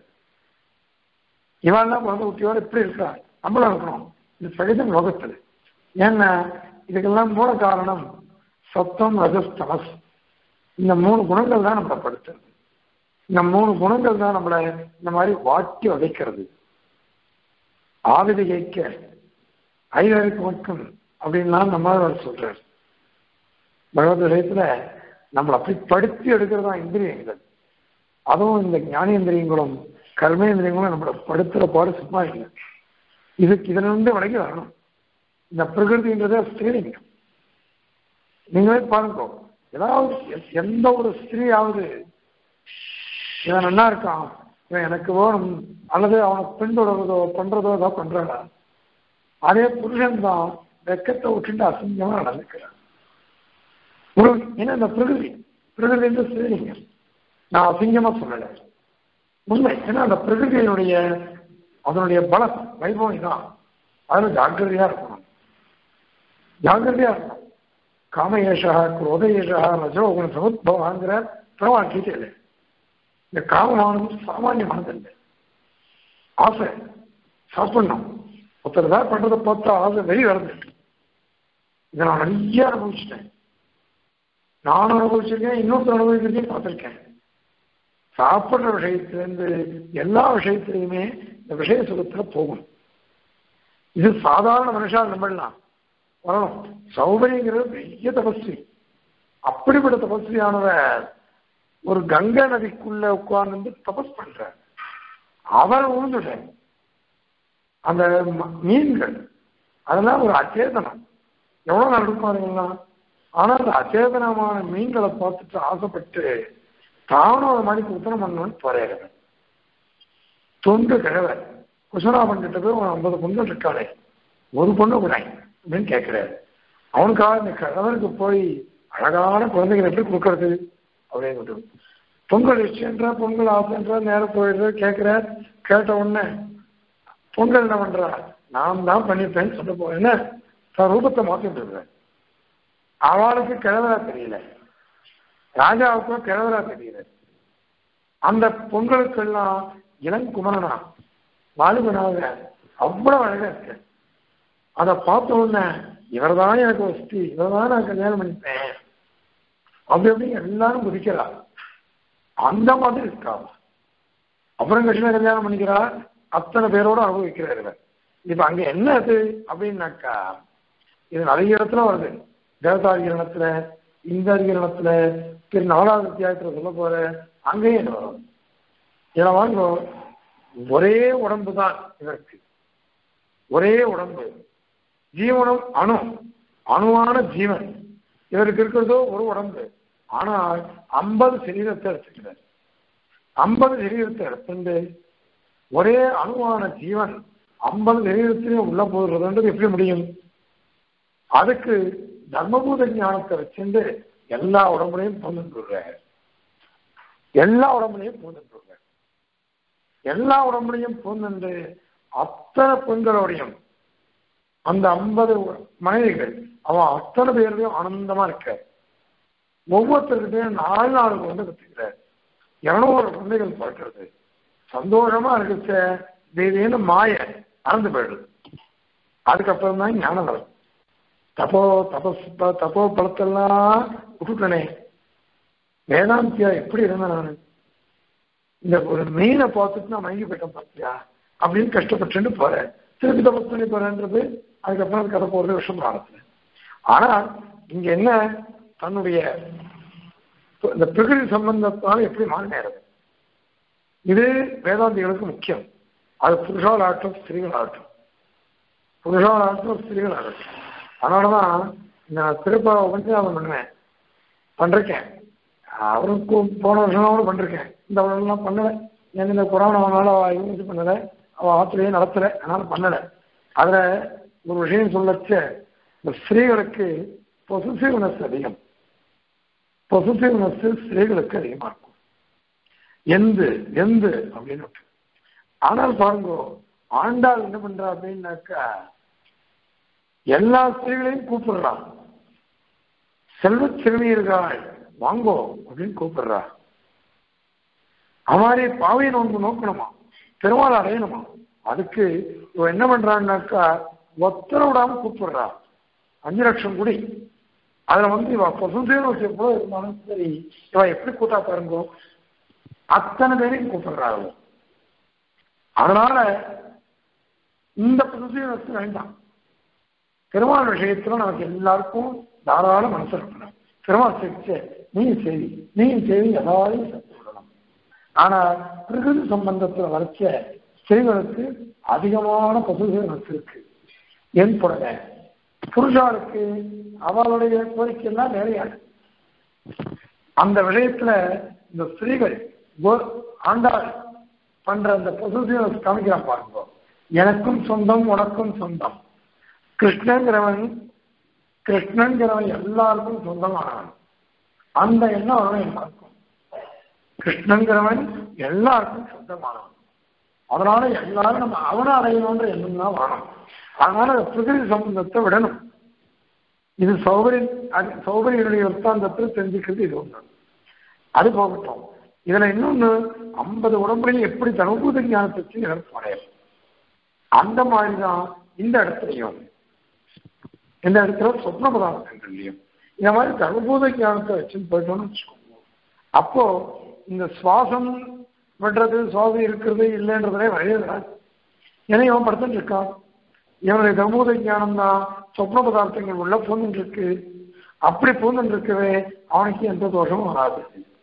இவெல்லாம் பிறந்த குட்டியோட இப்படி இருக்கா நம்மளும் இருக்கணும் இது சகஜம் லோகத்தில் ஏன்னா இதுக்கெல்லாம் மூல காரணம் சத்தம் ரஜஸ் தமஸ் இந்த மூணு குணங்கள் தான் நம்மளை படுத்துறது இந்த மூணு குணங்கள் தான் நம்மளை இந்த மாதிரி வாட்டி வதைக்கிறது ஆவிதிகைக்க ஐதருக்கு மட்டும் அப்படின்லாம் நம்ம சொல்றார் பகவத் விஷயத்துல நம்மளை அப்படி படுத்தி எடுக்கிறது தான் இந்திரியங்கள் அதுவும் இந்த ஞானேந்திரியங்களும் கர்மேந்திரியங்களும் நம்மளை படுத்துற பாடு சும்மா இல்லை இதுக்கு இதுல இருந்து விலகி வரணும் இந்த பிரகிருதின்றது ஸ்திரீலிங்கம் நீங்களே பாருங்க ஏதாவது எ- எந்த ஒரு ஸ்திரீயாவது இவன் நல்லா இருக்கான் இவன் எனக்கு வேணும் அல்லது அவனை பின்தொடர்றதோ பண்றதோ ஏதோ பண்றாடா அதே புருஷன் தான் வெக்கத்தை விட்டுட்டு அசிங்கமா நடந்துக்கிறான் ஒரு ஏன்னா இந்த பிரகிருதி பிரகிருதி என்று ஸ்திரீலிங்கம் நான் அசிங்கமா சொல்லலை உண்மை ஏன்னா அந்த பிரகிருதியினுடைய அதனுடைய பலம் வைபவம் தான் அதுல ஜாக்கிரதையா இருக்கணும் ஜாக்கிரதையா இருக்கணும் காமயேஷா குரோதயேஷா ரஜோ குண சமுத்பவாங்கிற பிரமாண கீதையில இந்த காமமானது சாமானியமானது இல்லை ஆசை சாப்பிடணும் ஒருத்தர் தான் பண்றதை பார்த்தா ஆசை வெறி வருது இதை நான் நிறைய அனுபவிச்சிட்டேன் நான் அனுபவிச்சிருக்கேன் இன்னொருத்தர் அனுபவிக்கிறதையும் பார்த்திருக்கேன் சாப்பிடுற விஷயத்திலிருந்து எல்லா விஷயத்திலையுமே இந்த விஷய சுகத்துல போகும் இது சாதாரண மனுஷா நம்பலாம் வரணும் சௌகரியங்கிறது பெரிய தபஸ்வி அப்படிப்பட்ட தபஸ்வியானவர் ஒரு கங்கை நதிக்குள்ள உட்கார்ந்து தபஸ் பண்றார் அவர் உழுந்துட்ட அந்த ம- மீன்கள் அதெல்லாம் ஒரு அச்சேதனம் எவ்வளவு நாள் இருப்பாருங்களா ஆனா அந்த அச்சேதனமான மீன்களை பார்த்துட்டு ஆசைப்பட்டு தானும் அது மாதிரி உத்தரம் பண்ணணும்னு போறேன் தொண்டு கிழவர் குசனாபன் கிட்ட போய் ஒரு ஐம்பது பொண்ணுகள் இருக்காளே ஒரு பொண்ணு கூட அப்படின்னு கேட்கிறாரு அவனுக்காக இந்த கிழவருக்கு போய் அழகான குழந்தைகள் எப்படி கொடுக்கறது அப்படின்னு பொங்கல் இஷ்டன்றா பொங்கல் ஆசைன்றா நேரம் போயிடுற கேட்கிறார் கேட்ட உடனே பொங்கல் என்ன பண்றா நான் தான் பண்ணிப்பேன்னு சொல்ல போறேன் என்ன தன் ரூபத்தை மாத்திட்டு இருக்கிறேன் அவளுக்கு கிழவரா தெரியல ராஜாவுக்கும் கிழவரா தெரியல அந்த பொங்கலுக்கெல்லாம் இளங்குமரனா வாலிபனாக அவ்வளவு அழகா இருக்கு அதை பார்த்த உடனே இவர்தான் எனக்கு வசதி இவர்தான் நான் கல்யாணம் பண்ணிப்பேன் அப்படி அப்படி எல்லாரும் குதிக்கிறா அந்த மாதிரி இருக்கா அப்புறம் கிருஷ்ண கல்யாணம் பண்ணிக்கிறா அத்தனை பேரோட அனுபவிக்கிறார் இவர் இப்ப அங்க என்ன அது அப்படின்னாக்கா இது நிறைய இடத்துல வருது தேவதாதிகரணத்துல இந்த அதிகரணத்துல திரு நாலாவது அத்தியாயத்துல சொல்ல போற அங்கேயும் இது வரும் இதுல வாங்க ஒரே உடம்பு தான் இதற்கு ஒரே உடம்பு ஜீவனம் அணு அணுவான ஜீவன் இவருக்கு இருக்கிறதோ ஒரு உடம்பு ஆனால் ஐம்பது சரீரத்தை எடுத்துக்கிறார் ஐம்பது சரீரத்தை எடுத்துட்டு ஒரே அணுவான ஜீவன் ஐம்பது சரீரத்திலையும் உள்ள போடுறதுன்றது எப்படி முடியும் அதுக்கு தர்மபூத ஞானத்தை வச்சுட்டு எல்லா உடம்புலையும் பூந்துடுற எல்லா உடம்புலையும் பூந்துடுற எல்லா உடம்புலையும் பூந்துண்டு அத்தனை பெண்களோடையும் அந்த ஐம்பது மனைவிகள் அவன் அத்தனை பேர்லையும் ஆனந்தமா இருக்க ஒவ்வொருத்தருக்கிட்டையும் நாலு நாலு குழந்தை கத்துக்கிறார் இருநூறு குழந்தைகள் பிறக்கிறது சந்தோஷமா இருக்குச்ச திடீர்னு மாய அறந்து போயிடுது அதுக்கப்புறம் தான் ஞானம் வரும் தப்போ தபஸ் தப்போ பழத்தெல்லாம் விட்டுட்டனே வேதாந்தியா எப்படி இருந்தேன் நான் இந்த ஒரு மீனை பார்த்துட்டு நான் மயங்கி போயிட்டேன் பார்த்தியா அப்படின்னு கஷ்டப்பட்டு போறேன் திருப்பி தபஸ் பண்ணி போறேன்றது அதுக்கப்புறம் அது கதை போறது விஷம் காலத்துல ஆனா இங்க என்ன தன்னுடைய இந்த பிரகிருதி சம்பந்தத்தால் எப்படி மாறினேறது இது வேதாந்திகளுக்கு முக்கியம் அது புருஷால் ஆகட்டும் ஸ்திரீகள் ஆகட்டும் புருஷால் ஆகட்டும் ஸ்திரீகள் ஆகட்டும் அதனாலதான் நான் திருப்ப உபன்யாசம் பண்ணுவேன் பண்றேன் அவருக்கும் போன வருஷம் கூட பண்ணிருக்கேன் இந்த வருஷம்லாம் பண்ணல ஏன்னா இந்த கொரோனாவனால அவள் யூனிட் பண்ணல அவள் ஆத்திரையே நடத்தல அதனால பண்ணல அதுல ஒரு விஷயம் சொல்லச்ச இந்த ஸ்திரீகளுக்கு பொசிட்டிவ்னஸ் அதிகம் பொசிட்டிவ்னஸ் ஸ்திரீகளுக்கு அதிகமா இருக்கும் எந்து எந்து அப்படின்னு ஆனால் பாருங்க ஆண்டாள் என்ன பண்றா அப்படின்னாக்கா எல்லா ஸ்திரீகளையும் கூப்பிடுறான் செல்வ சிறுமியர்கள் வாங்கோ அப்படின்னு கூப்பிடுறா அமாரி பாவை நோன்பு நோக்கணுமா பெருமாள் அடையணுமா அதுக்கு இவ என்ன பண்றான்னாக்கா ஒத்தர விடாம கூப்பிடுறா அஞ்சு லட்சம் குடி அதுல வந்து இவ பசுந்தேன் எவ்வளவு இருந்தாலும் சரி இவ எப்படி கூட்டா பாருங்க அத்தனை பேரையும் கூப்பிடுறா அவ அதனால இந்த பசுந்தேவத்து வேண்டாம் பெருமாள் விஷயத்துல நமக்கு எல்லாருக்கும் தாராள மனசு இருக்கணும் பெருமாள் சிகிச்சை நீயும் செய்தி நீயும் செய்தி எல்லாரையும் சத்து விடணும் ஆனா பிரகிருதி சம்பந்தத்துல வரைச்ச ஸ்திரீகளுக்கு அதிகமான பசுதேவனத்து இருக்கு என் புடவை புருஷாருக்கு அவளுடைய கோரிக்கை எல்லாம் நிறைய அந்த விஷயத்துல இந்த ஸ்திரீகள் ஆண்டாள் பண்ற அந்த பசுதேவனை காமிக்கிறான் பாருங்க எனக்கும் சொந்தம் உனக்கும் சொந்தம் கிருஷ்ணங்கிறவன் கிருஷ்ணங்கிறவன் எல்லாருக்கும் சொந்தமானவன் அந்த எண்ணம் அவன் எல்லாருக்கும் கிருஷ்ணங்கிறவன் எல்லாருக்கும் சொந்தமானவன் அதனால எல்லாரும் நம்ம அவனை அடையணுன்ற எண்ணம் தான் வேணும் அதனால பிரகிருதி சம்பந்தத்தை விடணும் இது சௌகரியன் சௌகரியனுடைய வர்த்தாந்தத்தில் தெரிஞ்சுக்கிறது இது ஒன்று அது போகட்டும் இதுல இன்னொன்னு ஐம்பது உடம்புலையும் எப்படி தனுபூத ஞானத்தை வச்சு எனக்கு அடையலாம் அந்த மாதிரி தான் இந்த இடத்துலையும் இந்த இடத்துல சொப்ன பதார்த்தங்கள்லையும் இந்த மாதிரி தனுபூத ஞானத்தை வச்சுன்னு போயிட்டோம்னு வச்சுக்கோங்க அப்போ இந்த சுவாசம் விடுறது சுவாசம் இருக்கிறது இல்லைன்றதுலே வரையே வராது ஏன்னா இவன் படுத்துட்டு இருக்கான் இவனுடைய தர்மபூத ஞானம் தான் சொப்ன பதார்த்தங்கள் உள்ள பூந்துட்டு இருக்கு அப்படி பூந்துட்டு இருக்கவே அவனுக்கு எந்த தோஷமும் வராது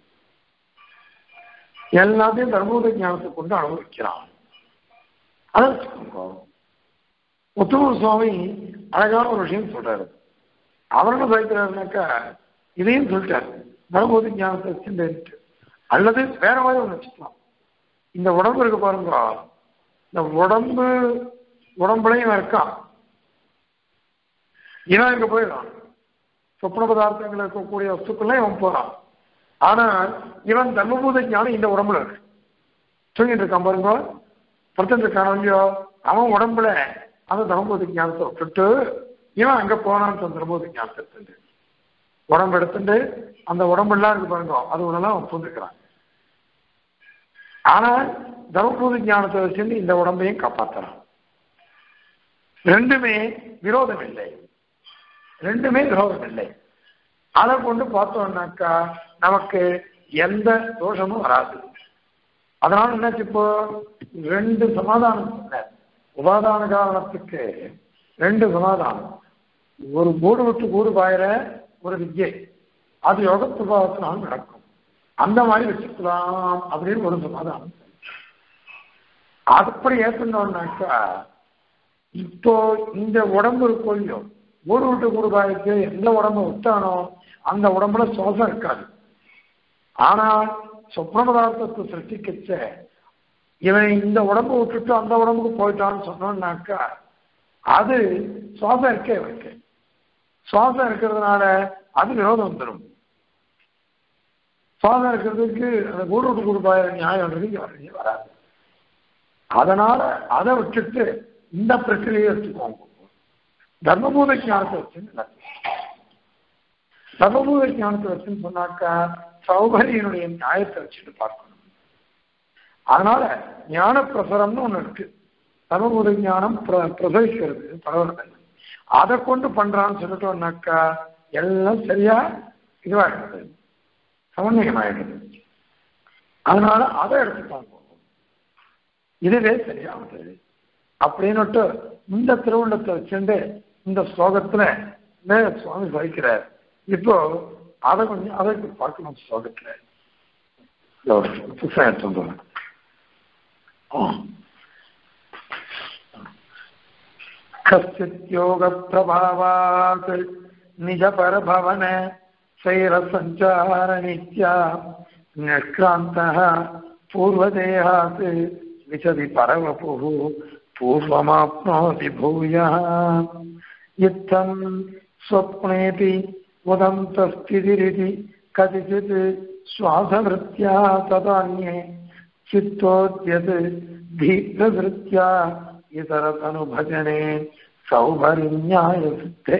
எல்லாத்தையும் தர்மபூத ஞானத்தை கொண்டு அனுபவிக்கிறான் அதை வச்சுக்கோங்க முத்துமூர் சுவாமி அழகான ஒரு விஷயம் சொல்றாரு அவர் என்ன சொல்லிக்கிறாருனாக்கா இதையும் சொல்லிட்டார் தர்மபூத ஞானத்தை வச்சுட்டு அல்லது வேற மாதிரி ஒன்று வச்சுக்கலாம் இந்த உடம்பு இருக்கு பாருங்க இந்த உடம்பு உடம்புலையும் இருக்கான் இவன் இங்க போயிடலாம் சொப்ன பதார்த்தங்கள் இருக்கக்கூடிய வஸ்துக்கள்லாம் இவன் போறான் ஆனால் இவன் தர்மபூத ஞானம் இந்த உடம்புல இருக்கு தூங்கிட்டு இருக்கான் பாருங்க படுத்துட்டு இருக்கான் இல்லையோ அவன் உடம்புல அந்த தர்மபூத ஞானத்தை விட்டுட்டு இவன் அங்க போனான்னு தர்மபூத ஞானத்தை எடுத்துட்டு உடம்பு எடுத்துட்டு அந்த உடம்பெல்லாம் இருக்கு பாருங்க அது உடலாம் அவன் பூந்துக்கிறான் ஆனால் தர்மபூத ஞானத்தை வச்சு இந்த உடம்பையும் காப்பாற்றுறான் ரெண்டுமே விரோதம் இல்லை ரெண்டுமே விரோதம் இல்லை அதை கொண்டு பார்த்தோம்னாக்கா நமக்கு எந்த தோஷமும் வராது அதனால என்னாச்சு இப்போ ரெண்டு சமாதானம் சொன்னார் உபாதான காரணத்துக்கு ரெண்டு சமாதானம் ஒரு கூடு விட்டு கூடு பாயிற ஒரு வித்யை அது யோக பிரபாவத்தினால் நடக்கும் அந்த மாதிரி வச்சுக்கலாம் அப்படின்னு ஒரு சமாதானம் அப்படி ஏற்றுனோம்னாக்கா இப்போ இந்த உடம்பு இருக்கும் இல்லையோ ஊடு விட்டு கூடு பாய்க்கு எந்த உடம்பு விட்டானோ அந்த உடம்புல சுவாசம் இருக்காது ஆனால் சொப்ன பதார்த்தத்தை சிருஷ்டிக்கச்ச இவன் இந்த உடம்பு விட்டுட்டு அந்த உடம்புக்கு போயிட்டான்னு சொன்னோம்னாக்கா அது சுவாசம் இருக்கே இவனுக்கு சுவாசம் இருக்கிறதுனால அது விரோதம் வந்துடும் சுவாசம் இருக்கிறதுக்கு அந்த கூடு விட்டு கூடு பாயிற நியாயம்ன்றது இங்க வரவே வராது அதனால அதை விட்டுட்டு இந்த பிரச்சனையை எடுத்துக்கோங்க தர்மபூத ஞானத்தை வச்சு தர்மபூத ஞானத்தை வச்சுன்னு சொன்னாக்கா சௌகரியனுடைய நியாயத்தை வச்சுட்டு பார்க்கணும் அதனால ஞான பிரசரம்னு ஒண்ணு இருக்கு தர்மபூத ஞானம் பிர- பிரசவிக்கிறது பரவாயில்ல அதை கொண்டு பண்றான்னு சொல்லிட்டோம்னாக்கா எல்லாம் சரியா இதுவாகிடுது சமன்வயமாயிடுது அதனால அதை எடுத்துட்டாங்க இதுவே சரியாகுது அப்படின்னுட்டு இந்த திருவுள்ளத்தை வச்சுட்டு இந்த ஸ்லோகத்துல மேல சுவாமி வகிக்கிறார் இப்போ அதை கொஞ்சம் அதை பார்க்கணும் ஸ்லோகத்துல இதோ ஒரு புத்தகம் எடுத்துட்டு வரேன். ஆ. कश्चिद्योगप्रभावात् निजपरभवन शैरसञ्चारनित्या निष्क्रान्तः पूर्वदेहात् विशति परवपुः पूर्वमाप्नोति भूयः इत्थं स्वप्नेऽपि उदन्तस्थितिरिति कतिचित् श्वासवृत्त्या तदान्ये चित्तोद्यत् दीर्घवृत्त्या इतरतनुभजने சௌபரிஞாய சித்தே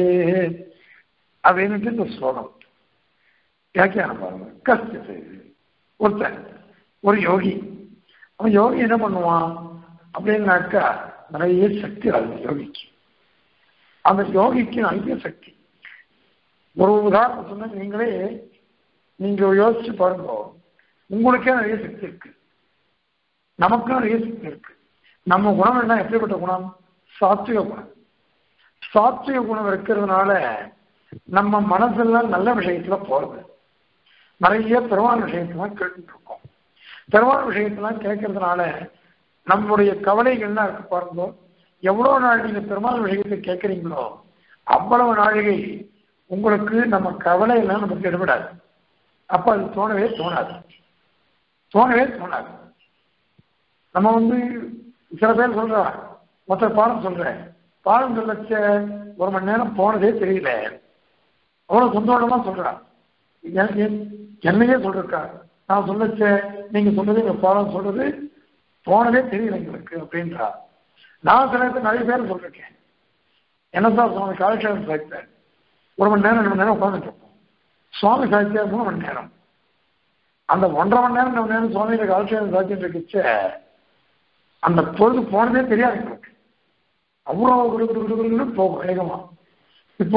அப்படின்ட்டு இந்த ஸ்லோகம் வியாக்கியானம் பாருங்க கஷ்ட செய்து ஒருத்தன் ஒரு யோகி அவன் யோகி என்ன பண்ணுவான் அப்படின்னாக்கா நிறைய சக்தி அது யோகிக்கு அந்த யோகிக்கு நிறைய சக்தி ஒரு உதாரணம் சொன்னா நீங்களே நீங்க யோசிச்சு பாருங்க உங்களுக்கே நிறைய சக்தி இருக்கு நமக்கும் நிறைய சக்தி இருக்கு நம்ம குணம் என்ன எப்படிப்பட்ட குணம் சாத்விக குணம் சாத்விக குணம் இருக்கிறதுனால நம்ம மனசெல்லாம் நல்ல விஷயத்துல போறது நிறைய பெருமாள் விஷயத்தெல்லாம் கேட்டுட்டு இருக்கோம் பெருமாள் விஷயத்தெல்லாம் கேட்கறதுனால நம்முடைய கவலைகள்லாம் இருக்கு பாருங்க எவ்வளவு நாள் நீங்க பெருமாள் விஷயத்தை கேட்கறீங்களோ அவ்வளவு நாழிகை உங்களுக்கு நம்ம கவலை எல்லாம் நமக்கு எடுபடாது அப்ப அது தோணவே தோணாது தோணவே தோணாது நம்ம வந்து சில பேர் சொல்றா ஒருத்தர் பாடம் சொல்றேன் பாடம் சொல்லச்ச ஒரு மணி நேரம் போனதே தெரியல அவ்வளவு சந்தோஷமா சொல்றா எனக்கு என்னையே சொல்றா நான் சொல்லச்ச நீங்க சொன்னது எங்க பாடம் சொல்றது போனதே தெரியல எங்களுக்கு அப்படின்றா நான் சில பேர் நிறைய பேர் சொல்லிருக்கேன் என்ன சார் சுவாமி காலட்சேபம் சாதித்தார் ஒரு மணி நேரம் ரெண்டு மணி நேரம் உட்காந்துட்டு இருப்போம் சுவாமி சாதித்தார் மூணு மணி நேரம் அந்த ஒன்றரை மணி நேரம் ரெண்டு மணி நேரம் சுவாமியோட காலட்சேபம் சாதிச்சுட்டு இருக்குச்ச அந்த பொழுது போனதே தெரியாது எங்களுக்கு அவ்வளோ குடு குடு குடு குடுன்னு போகும் வேகமா இப்போ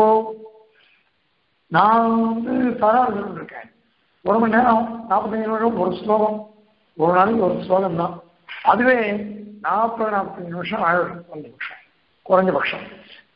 நான் வந்து சாதாரண இருக்கேன் ஒரு மணி நேரம் நாற்பத்தஞ்சு நிமிஷம் ஒரு ஸ்லோகம் ஒரு நாளைக்கு ஒரு ஸ்லோகம் தான் அதுவே நாற்பது நாற்பத்தஞ்சு நிமிஷம் ஆயிடும் கொஞ்சம் நிமிஷம் குறைஞ்சபட்சம்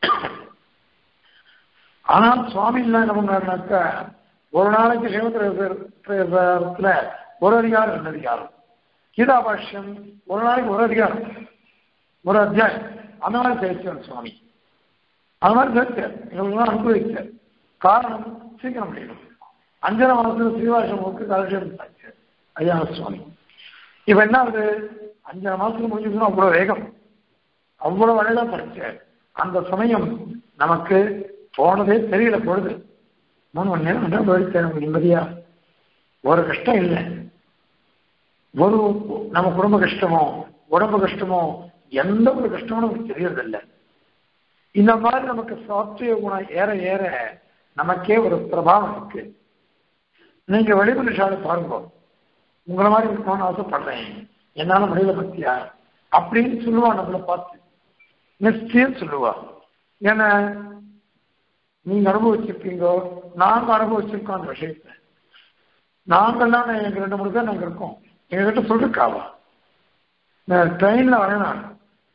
ஆனால் சுவாமி எல்லாம் என்ன பண்ணாருனாக்கா ஒரு நாளைக்கு சிவத்திரத்துல ஒரு அதிகாரம் ரெண்டு அதிகாரம் கீதா பாஷ்யம் ஒரு நாளைக்கு ஒரு அதிகாரம் ஒரு அத்தியாயம் அந்த மாதிரி சேர்த்தார் சுவாமி அது மாதிரி சேர்த்தார் எங்களுக்கு அனுபவித்தார் காரணம் சீக்கிரம் முடியணும் அஞ்சன மாதத்துல ஸ்ரீவாசமுக்கு காலட்சேபம் சாய்ச்சார் ஐயா சுவாமி இப்ப என்ன ஆகுது அஞ்சரை மாசத்துக்கு முடிஞ்சதுன்னா அவ்வளவு வேகம் அவ்வளவு அழகா படிச்சார் அந்த சமயம் நமக்கு போனதே தெரியல பொழுது மூணு மணி நேரம் என்ன போயிடுச்சு நமக்கு நிம்மதியா ஒரு கஷ்டம் இல்லை ஒரு நம்ம குடும்ப கஷ்டமோ உடம்பு கஷ்டமோ எந்த ஒரு கஷ்டமும் நமக்கு தெரியறதில்லை இந்த மாதிரி நமக்கு சாத்விய குணம் ஏற ஏற நமக்கே ஒரு பிரபாவம் இருக்கு நீங்க வெளிமனுஷால பாருங்க உங்களை மாதிரி இருக்கணும்னு ஆசைப்படுறேன் என்னால முடியல பத்தியா அப்படின்னு சொல்லுவா நம்மளை பார்த்து நிச்சயம் சொல்லுவா ஏன்னா நீங்க அனுபவிச்சிருக்கீங்கோ நாங்க அனுபவிச்சிருக்கோம் அந்த விஷயத்தை நாங்கள்லாம் எங்க ரெண்டு மூணு பேர் நாங்க இருக்கோம் எங்ககிட்ட சொல்லிருக்காவா நான் ட்ரெயின்ல வரேன் நான்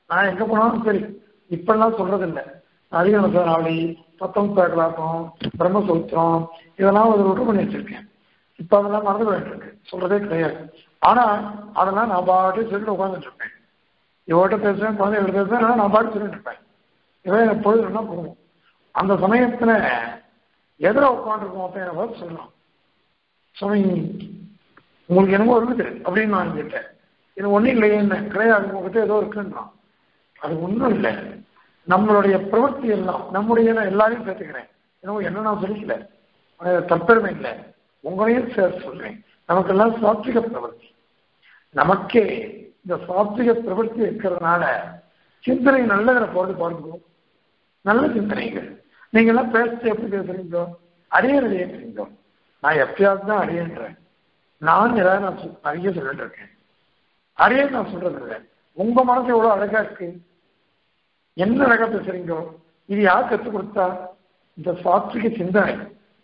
நான் எங்க போனாலும் சரி இப்பெல்லாம் சொல்றது இல்லை அதிக நாவலி பத்தொன்பது கலாக்கம் பிரம்மசூத்திரம் இதெல்லாம் ஒரு விட்டு பண்ணி வச்சிருக்கேன் இப்ப அதெல்லாம் மறந்து போயிட்டு இருக்கு சொல்றதே கிடையாது ஆனா அதெல்லாம் நான் பாட்டு சொல்லிட்டு உட்காந்துட்டு இருப்பேன் இவர்கிட்ட பேசுறேன் குழந்தைகிட்ட பேசுறேன் நான் பாட்டு சொல்லிட்டு இருப்பேன் இவன் எனக்கு பொழுதுனா போகும் அந்த சமயத்துல எதிர உட்காந்துருக்கோம் ஒருத்தன் எனக்கு பார்த்து சொல்லலாம் சுவாமி உங்களுக்கு என்னமோ இருக்குது அப்படின்னு நான் கேட்டேன் இது ஒன்றும் இல்லையே என்ன கிடையாது உங்ககிட்ட ஏதோ இருக்குன்றான் அது ஒன்றும் இல்லை நம்மளுடைய பிரவൃத்தி எல்லாம் நம்முடைய நான் எல்லாரையும் சேர்த்துக்கிறேன் என்னவோ என்ன நான் சொல்லிக்கல அது தற்பெருமை இல்லை உங்களையும் சேர்த்து சொல்றேன் நமக்கெல்லாம் சாத்விக பிரவൃத்தி நமக்கே இந்த சாத்விக பிரவൃத்தி இருக்கிறதுனால சிந்தனை நல்லதில் போறது பாருங்க நல்ல சிந்தனைகள் நீங்க எல்லாம் பேசுறது எப்படி பேசுறீங்க அடியன் அடியன்றீங்க நான் எப்பயாவது தான் அடியன்றேன் நான் ஏதாவது நான் சொல்- நிறைய சொல்லிட்டு இருக்கேன் அடியன் நான் சொல்றது இல்லை உங்க மனசு எவ்வளவு அழகா இருக்கு என்ன அழகா பேசுறீங்க இது யார் கற்றுக் கொடுத்தா இந்த சாத்விக சிந்தனை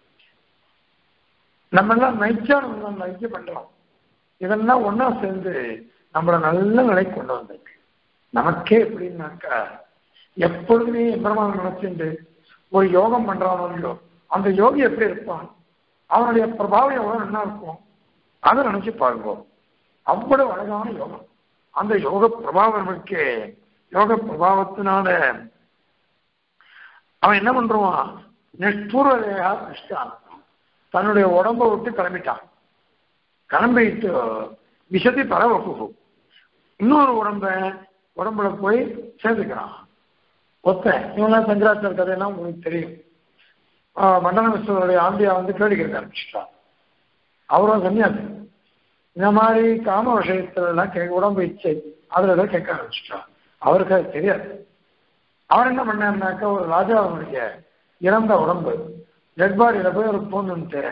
நம்ம எல்லாம் நைச்சா நம்ம நைச்ச பண்றோம் இதெல்லாம் ஒண்ணா சேர்ந்து நம்மள நல்ல நிலைக்கு கொண்டு வந்திருக்கு நமக்கே எப்படின்னாக்கா எப்பொழுதுமே எம்பெருமான் நினைச்சுண்டு ஒரு யோகம் பண்றானோ இல்லையோ அந்த யோகி எப்படி இருப்பான் அவனுடைய பிரபாவம் எவ்வளவு நல்லா இருக்கும் அதை நினைச்சு பாருங்க அவ்வளவு அழகான யோகம் அந்த யோக பிரபாவம் நமக்கு யோக பிரபாவத்தினால அவன் என்ன பண்றான் நிஷ்பூர்வதையா நிஷ்டான் தன்னுடைய உடம்ப விட்டு கிளம்பிட்டான் கிளம்பிட்டு விஷதி பரவகு இன்னொரு உடம்ப உடம்புல போய் சேர்ந்துக்கிறான் ஒத்தன் இவங்களாம் சங்கராச்சார கதையெல்லாம் உங்களுக்கு தெரியும் ஆஹ் மண்டல விஸ்வருடைய ஆண்டியா வந்து கேள்வி கேட்க ஆரம்பிச்சிட்டான் அவரும் சன்னியாசி இந்த மாதிரி காம விஷயத்துல எல்லாம் கே உடம்பு இச்சை அதுல எல்லாம் கேட்க ஆரம்பிச்சிட்டான் அவருக்கு அது தெரியாது அவர் என்ன பண்ணாருனாக்கா ஒரு ராஜாவுடைய இறந்த உடம்பு டெட் பாடியில போய் ஒரு பூந்துட்டு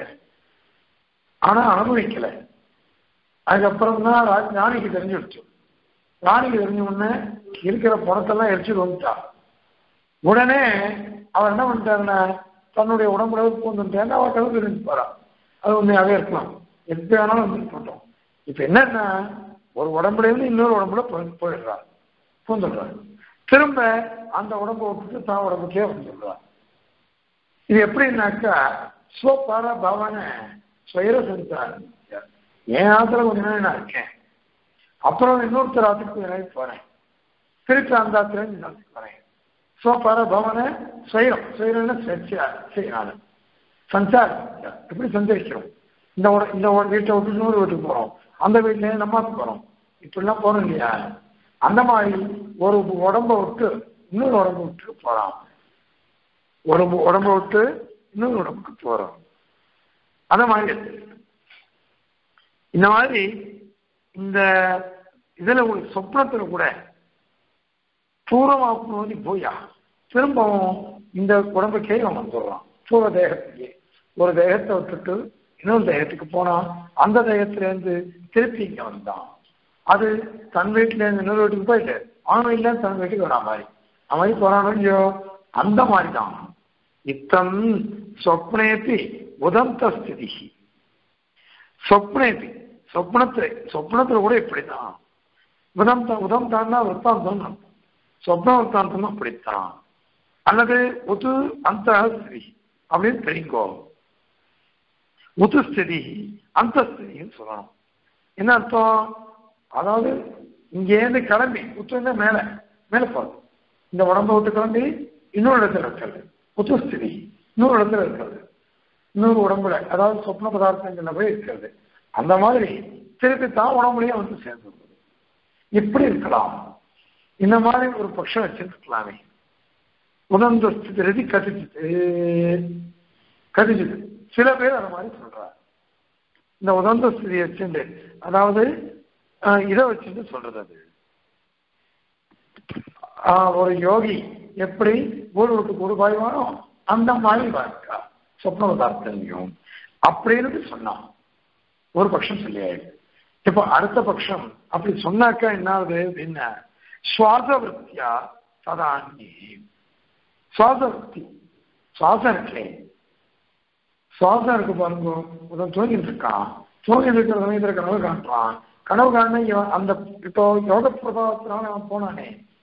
ஆனா அனுபவிக்கல அதுக்கப்புறம் தான் ரா- ராணிக்கு தெரிஞ்சுடுச்சு ராணிக்கு தெரிஞ்ச உடனே இருக்கிற பணத்தெல்லாம் எரிச்சுட்டு வந்துட்டான் உடனே அவர் என்ன பண்ணிட்டாருன்னா தன்னுடைய உடம்புல பூந்துட்டேன் அவர் கிளம்பி இருந்து போறான் அது உண்மையாவே இருக்கலாம் எப்படி வேணாலும் வந்து போட்டோம் இப்ப என்னன்னா ஒரு உடம்புல இருந்து இன்னொரு உடம்புல போய்- போயிடுறார் பூந்துடுறார் திரும்ப அந்த உடம்பை விட்டுட்டு தான் உடம்புக்கே வந்துடுறார் இது எப்படின்னாக்கா ஸ்வபார பவன ஸ்வயர செஞ்சார் என் ஆத்துல கொஞ்ச நாள் நான் இருக்கேன் அப்புறம் இன்னொருத்தர் ஆத்துக்கு கொஞ்ச நாளைக்கு போறேன் திருப்பி அந்த ஆத்துல இந்த ஆத்துக்கு போறேன் ஸ்வபார பவன ஸ்வயம் ஸ்வயரம்னா செய்யறாரு சஞ்சாரம் எப்படி சஞ்சரிக்கிறோம் இந்த உட- இந்த உட- வீட்டை விட்டு இன்னொரு வீட்டுக்கு போறோம் அந்த வீட்டுல நம்ம ஆத்துக்கு போறோம் இப்படிலாம் போறோம் இல்லையா அந்த மாதிரி ஒரு உடம்ப விட்டு இன்னொரு உடம்ப விட்டு போறான் உடம்பு உடம்ப விட்டு இன்னொரு உடம்புக்கு போறோம் அந்த மாதிரி இருக்கு. இந்த மாதிரி இந்த இதுல ஒரு சொப்னத்துல கூட பூர்வமாக்குனோதி போயா திரும்பவும் இந்த உடம்புக்கே அவன் வந்துடுறான் பூர்வ தேகத்துக்கே ஒரு தேகத்தை விட்டுட்டு இன்னொரு தேகத்துக்கு போனான் அந்த தேகத்துல இருந்து திருப்பி இங்க வந்தான் அது தன் வீட்டுல இருந்து இன்னொரு வீட்டுக்கு போயிட்டு அவன் இல்ல தன் வீட்டுக்கு வரா மாதிரி அவன் மாதிரி போறானோ இல்லையோ அந்த மாதிரி தான் இத்தம் சொப்னேபி உதந்த ஸ்திதி சொப்னேபி சொப்னத்துல சொப்னத்துல கூட இப்படிதான் உதம் உதம் தான்னா விற்த்தாந்தம் அர்த்தம் சொப்ன விற்த்தாந்தம் அப்படித்தான் அல்லது உது அந்த ஸ்திதி அப்படின்னு தெரியுங்கோ உது ஸ்திதி அந்த ஸ்திதின்னு சொல்லணும் என்ன அர்த்தம் அதாவது இங்கேருந்து கிளம்பி உத்துன்னா மேல மேல போறது இந்த உடம்ப விட்டு கிளம்பி இன்னொரு இடத்துல இருக்கிறது உத்துஸ்திதி இன்னொரு இடத்துல இருக்கிறது இன்னொரு உடம்புல அதாவது சொப்ன பதார்த்தங்கள்ல போய் இருக்கிறது அந்த மாதிரி திருப்பி தான் உடம்புலயே வந்து சேர்ந்துருது இப்படி இருக்கலாம் இந்த மாதிரி ஒரு பட்சம் வச்சிருக்கலாமே உதந்த ஸ்திதி கதிச்சுது கதிச்சுது சில பேர் அந்த மாதிரி சொல்றாங்க இந்த உதந்த ஸ்திதியை வச்சுட்டு அதாவது ஆஹ், இதை வச்சுட்டு சொல்றது அது ஆஹ், ஒரு யோகி எப்படி ஊர் விட்டு கூடு பாய்வானோ அந்த மாதிரி வாழ்க்கா சொப்ன பதார்த்தம் அப்படின்னு சொன்னான் ஒரு பட்சம் சொல்லியாயிடு இப்போ அடுத்த பட்சம் அப்படி சொன்னாக்கா என்ன ஆகுது அப்படின்னா சுவாச விற்த்தியா சதாங்கி சுவாச விற்த்தி சுவாசம் இருக்கே சுவாசம் இருக்கு பாருங்க ஒருத்தன் தூங்கிட்டு இருக்கான் தூங்கிட்டு இருக்கிற சமயத்துல கனவு காண்றான் கனவு காண இவன் அந்த இப்போ யோக பிரபாவத்தினால அவன் போனானே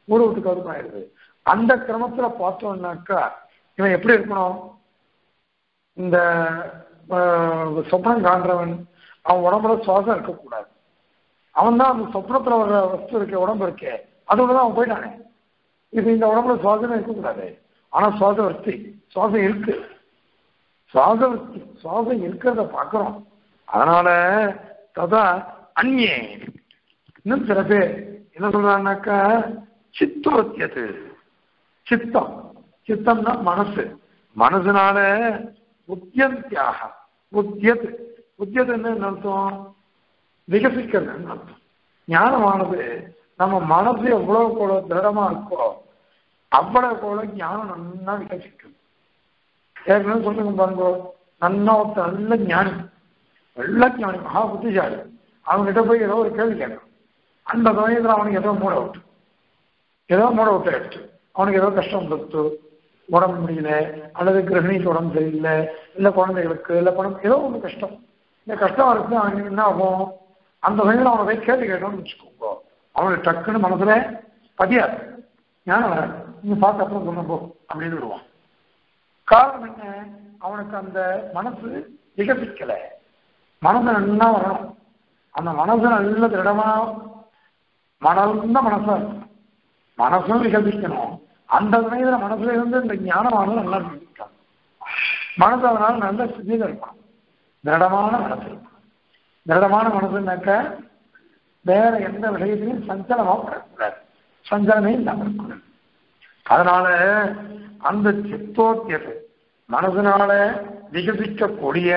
ஊரை விட்டு கருப்பாயிருது அந்த கிரமத்துல பார்த்தோம்னாக்கா இவன் எப்படி இருக்கணும் இந்த ஆஹ், சொப்னம் காண்றவன் அவன் உடம்புல சுவாசம் இருக்கக்கூடாது அவன் தான் அந்த சொப்னத்துல வர்ற வஸ்து இருக்க உடம்பு இருக்கே அதோட தான் அவன் போயிட்டானே இது இந்த உடம்புல சுவாசமே இருக்கக்கூடாது ஆனா சுவாச வர்த்தி சுவாசம் இருக்கு சுவாச வர்த்தி சுவாசம் இருக்கிறத பார்க்கிறோம் அதனால ததா அந்நே இன்னும் சில பேர் என்ன சொல்றாங்கனாக்கா சித்தோத்தியது சித்தம் சித்தம்னா மனசு மனசுனால உத்தியந்தியாக உத்தியது உத்தியதுன்னு என்ன அர்த்தம் விகசிக்கிறதுன்னு அர்த்தம் ஞானமானது நம்ம மனசு எவ்வளவு கூட திருடமா இருக்கோ அவ்வளவு கூட ஞானம் நன்னா விகசிக்கும் ஏற்கனவே சொல்லுங்க பாருங்க நன்னா ஒருத்தர் நல்ல ஞானி நல்ல ஞானி மகா புத்திசாலி அவன்கிட்ட போய் ஏதோ ஒரு கேள்வி கேட்கணும் அந்த சமயத்தில் அவனுக்கு ஏதோ மூட விட்டு ஏதோ மூட விட்டு எடுத்து அவனுக்கு ஏதோ கஷ்டம் கொடுத்து உடம்பு முடியல அல்லது கிரகணிக்கு உடம்பு சரியில்லை இல்லை குழந்தைகளுக்கு இல்லை பணம் ஏதோ ஒன்று கஷ்டம் இந்த கஷ்டம் இருக்கு அவனுக்கு என்ன ஆகும் அந்த சமயத்தில் அவனை போய் கேள்வி கேட்டோம்னு வச்சுக்கோங்க அவனுக்கு டக்குன்னு மனசுல பதியாது ஞானம் வராது நீங்க பார்த்து அப்புறம் சொன்ன போ அப்படின்னு விடுவான் காரணம் என்ன அவனுக்கு அந்த மனசு விகசிக்கல மனசு நல்லா வரணும் அந்த மனசு நல்ல திடமா மணர்ந்த மனசா இருக்கும் மனசும் விகசிக்கணும் அந்த சமயத்துல மனசுல இருந்து இந்த ஞானமானது நல்லா விகசிக்கும் மனசு அதனால நல்ல ஸ்திதியில இருக்கும் திடமான மனசு இருக்கும் திடமான மனசுனாக்க வேற எந்த விஷயத்திலையும் சஞ்சலமா படக்கூடாது சஞ்சலமே இல்லாம இருக்கக்கூடாது அதனால அந்த சித்தோத்தியது மனதினால விகசிக்கக்கூடிய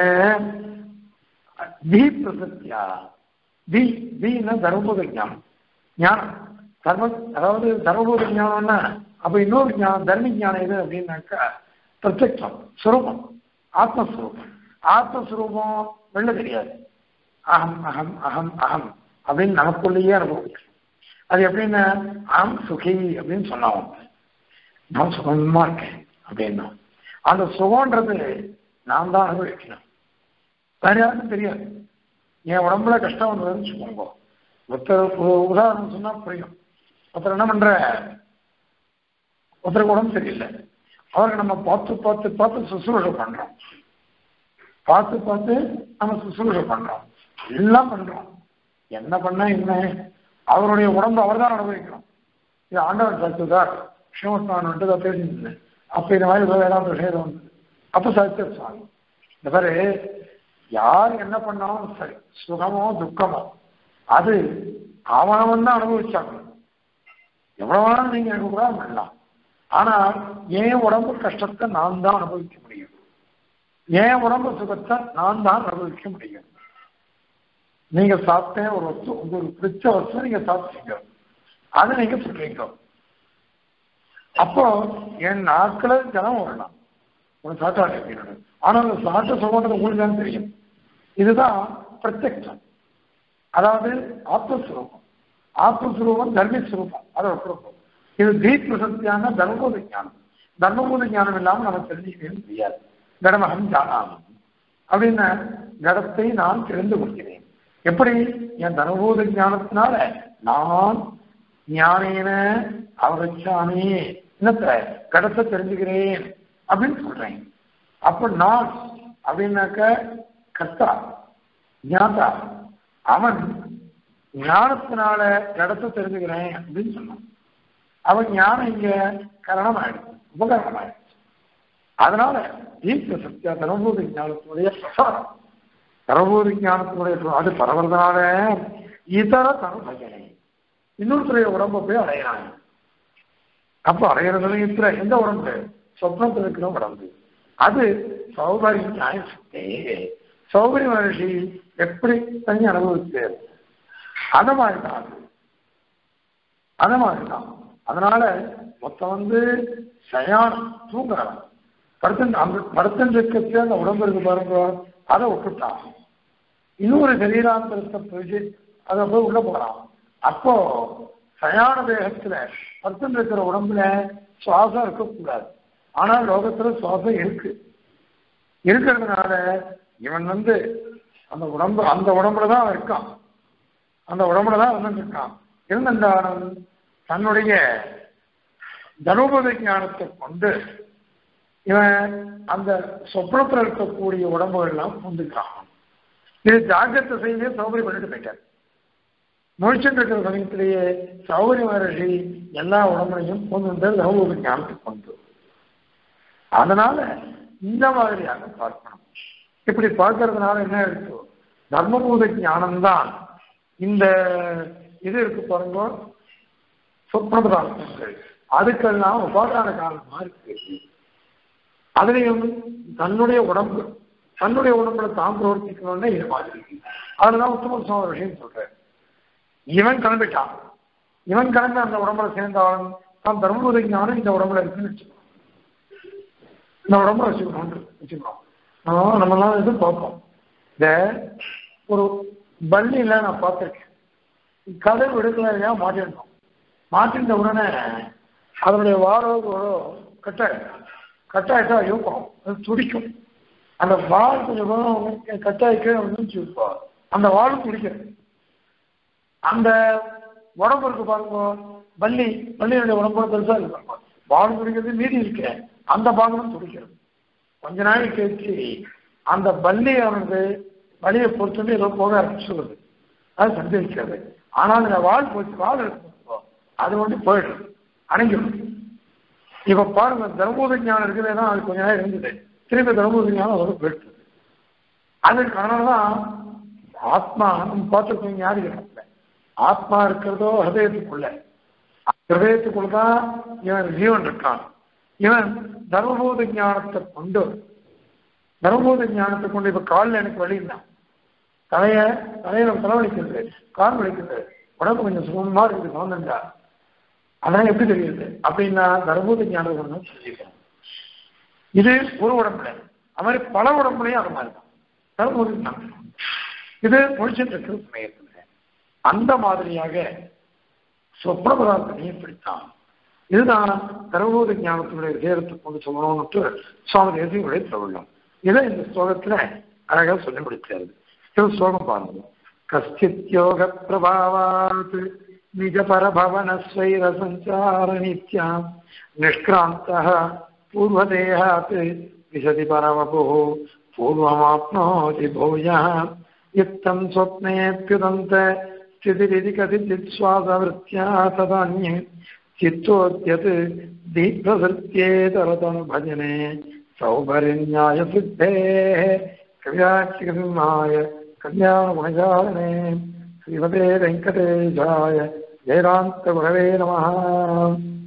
தி பிரசத்தியா தி தீனா தர்மபூத ஞானம் ஞானம் தர்ம அதாவது தர்மபூத ஞானம்னா அப்ப இன்னொரு ஞானம் தர்ம ஞானம் எது அப்படின்னாக்கா பிரத்யக்ஷம் சுரூபம் ஆத்மஸ்வரூபம் ஆத்மஸ்வரூபம் வெளில தெரியாது அகம் அகம் அகம் அகம் அப்படின்னு நமக்குள்ளேயே அனுபவிக்கணும் அது எப்படின்னா அகம் சுகி அப்படின்னு சொன்னாங்க நான் சுகமா இருக்கேன் அப்படின்னா அந்த சுகம்ன்றது நான் தான் அனுபவிக்கணும் வேற யாருக்கும் தெரியாது என் உடம்புல கஷ்டம் வந்ததுன்னு வச்சுக்கோங்க ஒருத்தர் ஒரு உதாரணம் சொன்னா புரியும் ஒருத்தர் என்ன பண்ற ஒருத்தருக்கு உடம்பு சரியில்லை அவருக்கு நம்ம பார்த்து பார்த்து பார்த்து சுசுரூஷை பண்றோம் பார்த்து பார்த்து நம்ம சுசுரூஷை பண்றோம் எல்லாம் பண்றோம் என்ன பண்ணா என்ன அவருடைய உடம்பு அவர் தான் அனுபவிக்கணும் இது ஆண்டவன் சாத்துதார் ஸ்ரீமத்தான் வந்துட்டு தான் பேசியிருந்தேன் அப்ப இந்த மாதிரி வேதாந்த விஷயம் வந்து அப்ப சாத்திய சுவாமி இந்த மாதிரி யார் என்ன பண்ணாலும் சரி சுகமோ துக்கமோ அது அவனவன் தான் அனுபவிச்சாங்க எவ்வளவு வேணாலும் நீங்க எனக்கு கூட பண்ணலாம் ஆனா என் உடம்பு கஷ்டத்தை நான் தான் அனுபவிக்க முடியும் என் உடம்பு சுகத்தை நான் தான் அனுபவிக்க முடியும் நீங்க சாப்பிட்டேன் ஒரு வஸ்து உங்களுக்கு பிடிச்ச வஸ்து நீங்க சாப்பிட்டீங்க அது நீங்க சொல்றீங்க அப்போ என் நாட்கள ஜனம் வரலாம் ஒரு சாட்டாடு அப்படின்னு ஆனா அந்த சாட்ட சொல்றது உங்களுக்கு தான் தெரியும் இதுதான் பிரத்யக்ஷம் அதாவது ஆத்மஸ்வரூபம் ஆத்மஸ்வரூபம் தர்மஸ்வரூபம் அதை ஒப்புறப்போம் இது தீப் பிரசத்தியான தர்மபோத ஞானம் தர்மபோத ஞானம் இல்லாமல் நம்ம தெரிஞ்சுக்கவே முடியாது கடமகம் ஜானாம் அப்படின்னு கடத்தை நான் தெரிந்து கொள்கிறேன் எப்படி என் தர்மபோத ஞானத்தினால நான் ஞானேன அவகச்சாமி என்னத்த கடத்தை தெரிஞ்சுக்கிறேன் அப்படின்னு சொல்றேன் அப்ப நான் அப்படின்னாக்க கர்த்தா ஞாதா அவன் ஞானத்தினால இடத்தை தெரிஞ்சுக்கிறேன் அப்படின்னு சொன்னான் அவன் ஞானம் இங்க கரணம் ஆயிடுச்சு உபகரணம் ஆயிடுச்சு அதனால தீர்க்க சத்தியா தர்மபூத ஞானத்தினுடைய பிரசாரம் தர்மபூத ஞானத்தினுடைய பிர- அது பரவுறதுனால இதர தர்மபஜனை இன்னொருத்தருடைய உடம்ப போய் அடையிறாங்க அப்ப அடையிற சமயத்துல எந்த உடம்பு சொப்னத்தில் இருக்கிற உடம்பு அது சௌகரிய நியாயசக்தி சௌகரிய மகர்ஷி எப்படி தனி அனுபவிச்சு அத மாதிரி தான் அது. அத மாதிரி தான் அதனால மொத்தம் வந்து சயானம் தூங்குறான் படுத்து அந்த படுத்துட்டு இருக்கிறது அந்த உடம்பு இருக்கு பாருங்க அதை விட்டுட்டான் இன்னொரு சரீராந்தரத்தை போய் அதை போய் உள்ள போறான் அப்போ சயான தேகத்துல படுத்துட்டு இருக்கிற உடம்புல சுவாசம் இருக்கக்கூடாது ஆனா லோகத்துல சுவாசம் இருக்கு இருக்கிறதுனால இவன் வந்து அந்த உடம்பு அந்த உடம்புல தான் அவன் இருக்கான் அந்த உடம்புல தான் வந்து இருக்கான் இருந்திருந்தாலும் தன்னுடைய தனுபத ஞானத்தை கொண்டு இவன் அந்த சொப்னத்தில் இருக்கக்கூடிய உடம்புகள் எல்லாம் பூந்துக்கிறான் இது ஜாகிரத செய்தியை சௌகரியம் பண்ணிட்டு போயிட்டார் முழிச்சுட்டு இருக்கிற சமயத்திலேயே சௌகரிய மகர்ஷி எல்லா உடம்புலையும் பூந்துட்டு தனுபத ஞானத்தை கொண்டு அதனால இந்த மாதிரியாக பார்க்கணும் இப்படி பார்க்கறதுனால என்ன இருக்கு தர்மபூத ஞானம்தான் இந்த இது இருக்கு பாருங்க சொப்னதார்த்தங்கள் அதுக்கெல்லாம் உபாதான காலமா இருக்கு அதுலயும் தன்னுடைய உடம்பு தன்னுடைய உடம்புல தான் பிரவர்த்திக்கணும்னா இது மாதிரி இருக்கு அதுதான் உத்தம சுவாமி விஷயம் சொல்றேன் இவன் கிளம்பிட்டான் இவன் கிளம்பி அந்த உடம்புல சேர்ந்தவன் தான் தர்மபூத ஞானம் இந்த உடம்புல இருக்குன்னு வச்சுக்கணும் இந்த உடம்புல வச்சுக்கணும் வச்சுக்கணும் நம்ம நம்மளாம் இது பார்ப்போம் இந்த ஒரு பள்ளியில் நான் பார்த்துருக்கேன் கதை விடுக்கலையா மாட்டிருந்தோம் மாட்டிருந்த உடனே அதனுடைய வாரோ கட்டாயிடும் கட்டாயிட்டா யோகம் அது துடிக்கும் அந்த வால் கொஞ்சம் தூரம் கட்டாயிக்க வந்து அந்த வால் துடிக்கிறது அந்த உடம்பு இருக்கு பாருங்க பள்ளி பள்ளியினுடைய உடம்பு பெருசா இருக்கு வால் துடிக்கிறது மீதி இருக்கு அந்த பாகமும் துடிக்கிறது கொஞ்ச நாள் கழிச்சு அந்த பள்ளியானது வழியை பொறுத்துட்டு ஏதோ போக ஆரம்பிச்சுடுது அது சந்தேகிக்கிறது ஆனால் இந்த வால் போச்சு வால் இருக்கு அது வந்து போயிடுது அணைஞ்சிடும் இப்ப பாருங்க தர்மபூத ஞானம் இருக்கிறதா அது கொஞ்ச நேரம் இருந்தது திருப்பி தர்மபூத ஞானம் அதோட போயிடுது அதுக்கு அதனாலதான் ஆத்மா நம்ம பார்த்துருக்கோம் யாரு இடத்துல ஆத்மா இருக்கிறதோ ஹதயத்துக்குள்ள ஹதயத்துக்குள்ளதான் இவன் ஜீவன் இருக்கான் இவன் தர்மபூத ஞானத்தை கொண்டு தர்மபூத ஞானத்தை கொண்டு இப்ப காலில் எனக்கு வலி இல்லை தலைய தலையில தலைவலிக்கிறது கால் வலிக்கிறது உடம்பு கொஞ்சம் சுகமா இருக்குது சோந்தண்டா அதெல்லாம் எப்படி தெரியுது அப்படின்னா தர்மபூத ஞானம் ஒன்று சொல்லியிருக்கேன் இது ஒரு உடம்புல அது மாதிரி பல உடம்புலையும் அது மாதிரி தான் தர்மபூத ஞானம் இது முடிச்சுட்டு இருக்கிற சமயத்தில் அந்த மாதிரியாக சொப்ன பதார்த்தனையும் இப்படித்தான் இதுதான் தர்மபூத ஞானத்தினுடைய விசேரத்தை கொண்டு சொல்லணும்னு சுவாமி தேசியங்களுடைய பிரபலம் இதை இந்த ஸ்லோகத்துல அழகாக சொல்லி முடிச்சாரு இது ஸ்லோகம் பாருங்க கஷ்டித் யோக பிரபாவாத் நிஜ பரபவன ஸ்வைர சஞ்சார நித்யாம் நிஷ்கிராந்த பூர்வதேகாத் விசதி பரவபு பூர்வமாப்னோதி பூயா யுக்தம் ஸ்வப்னேத்யுதந்த ஸ்திதிரிதி கதிச்சித் சுவாசவருத்தியா ததான்யே चित्तोद्यत् दीप्रवृत्त्येतरतनु भजने सौभरिन्याय सिद्धेः कव्याक्षिकसिंहाय कल्याणगुणजालने श्रीमते वेङ्कटेशाय वेदान्तगुरवे नमः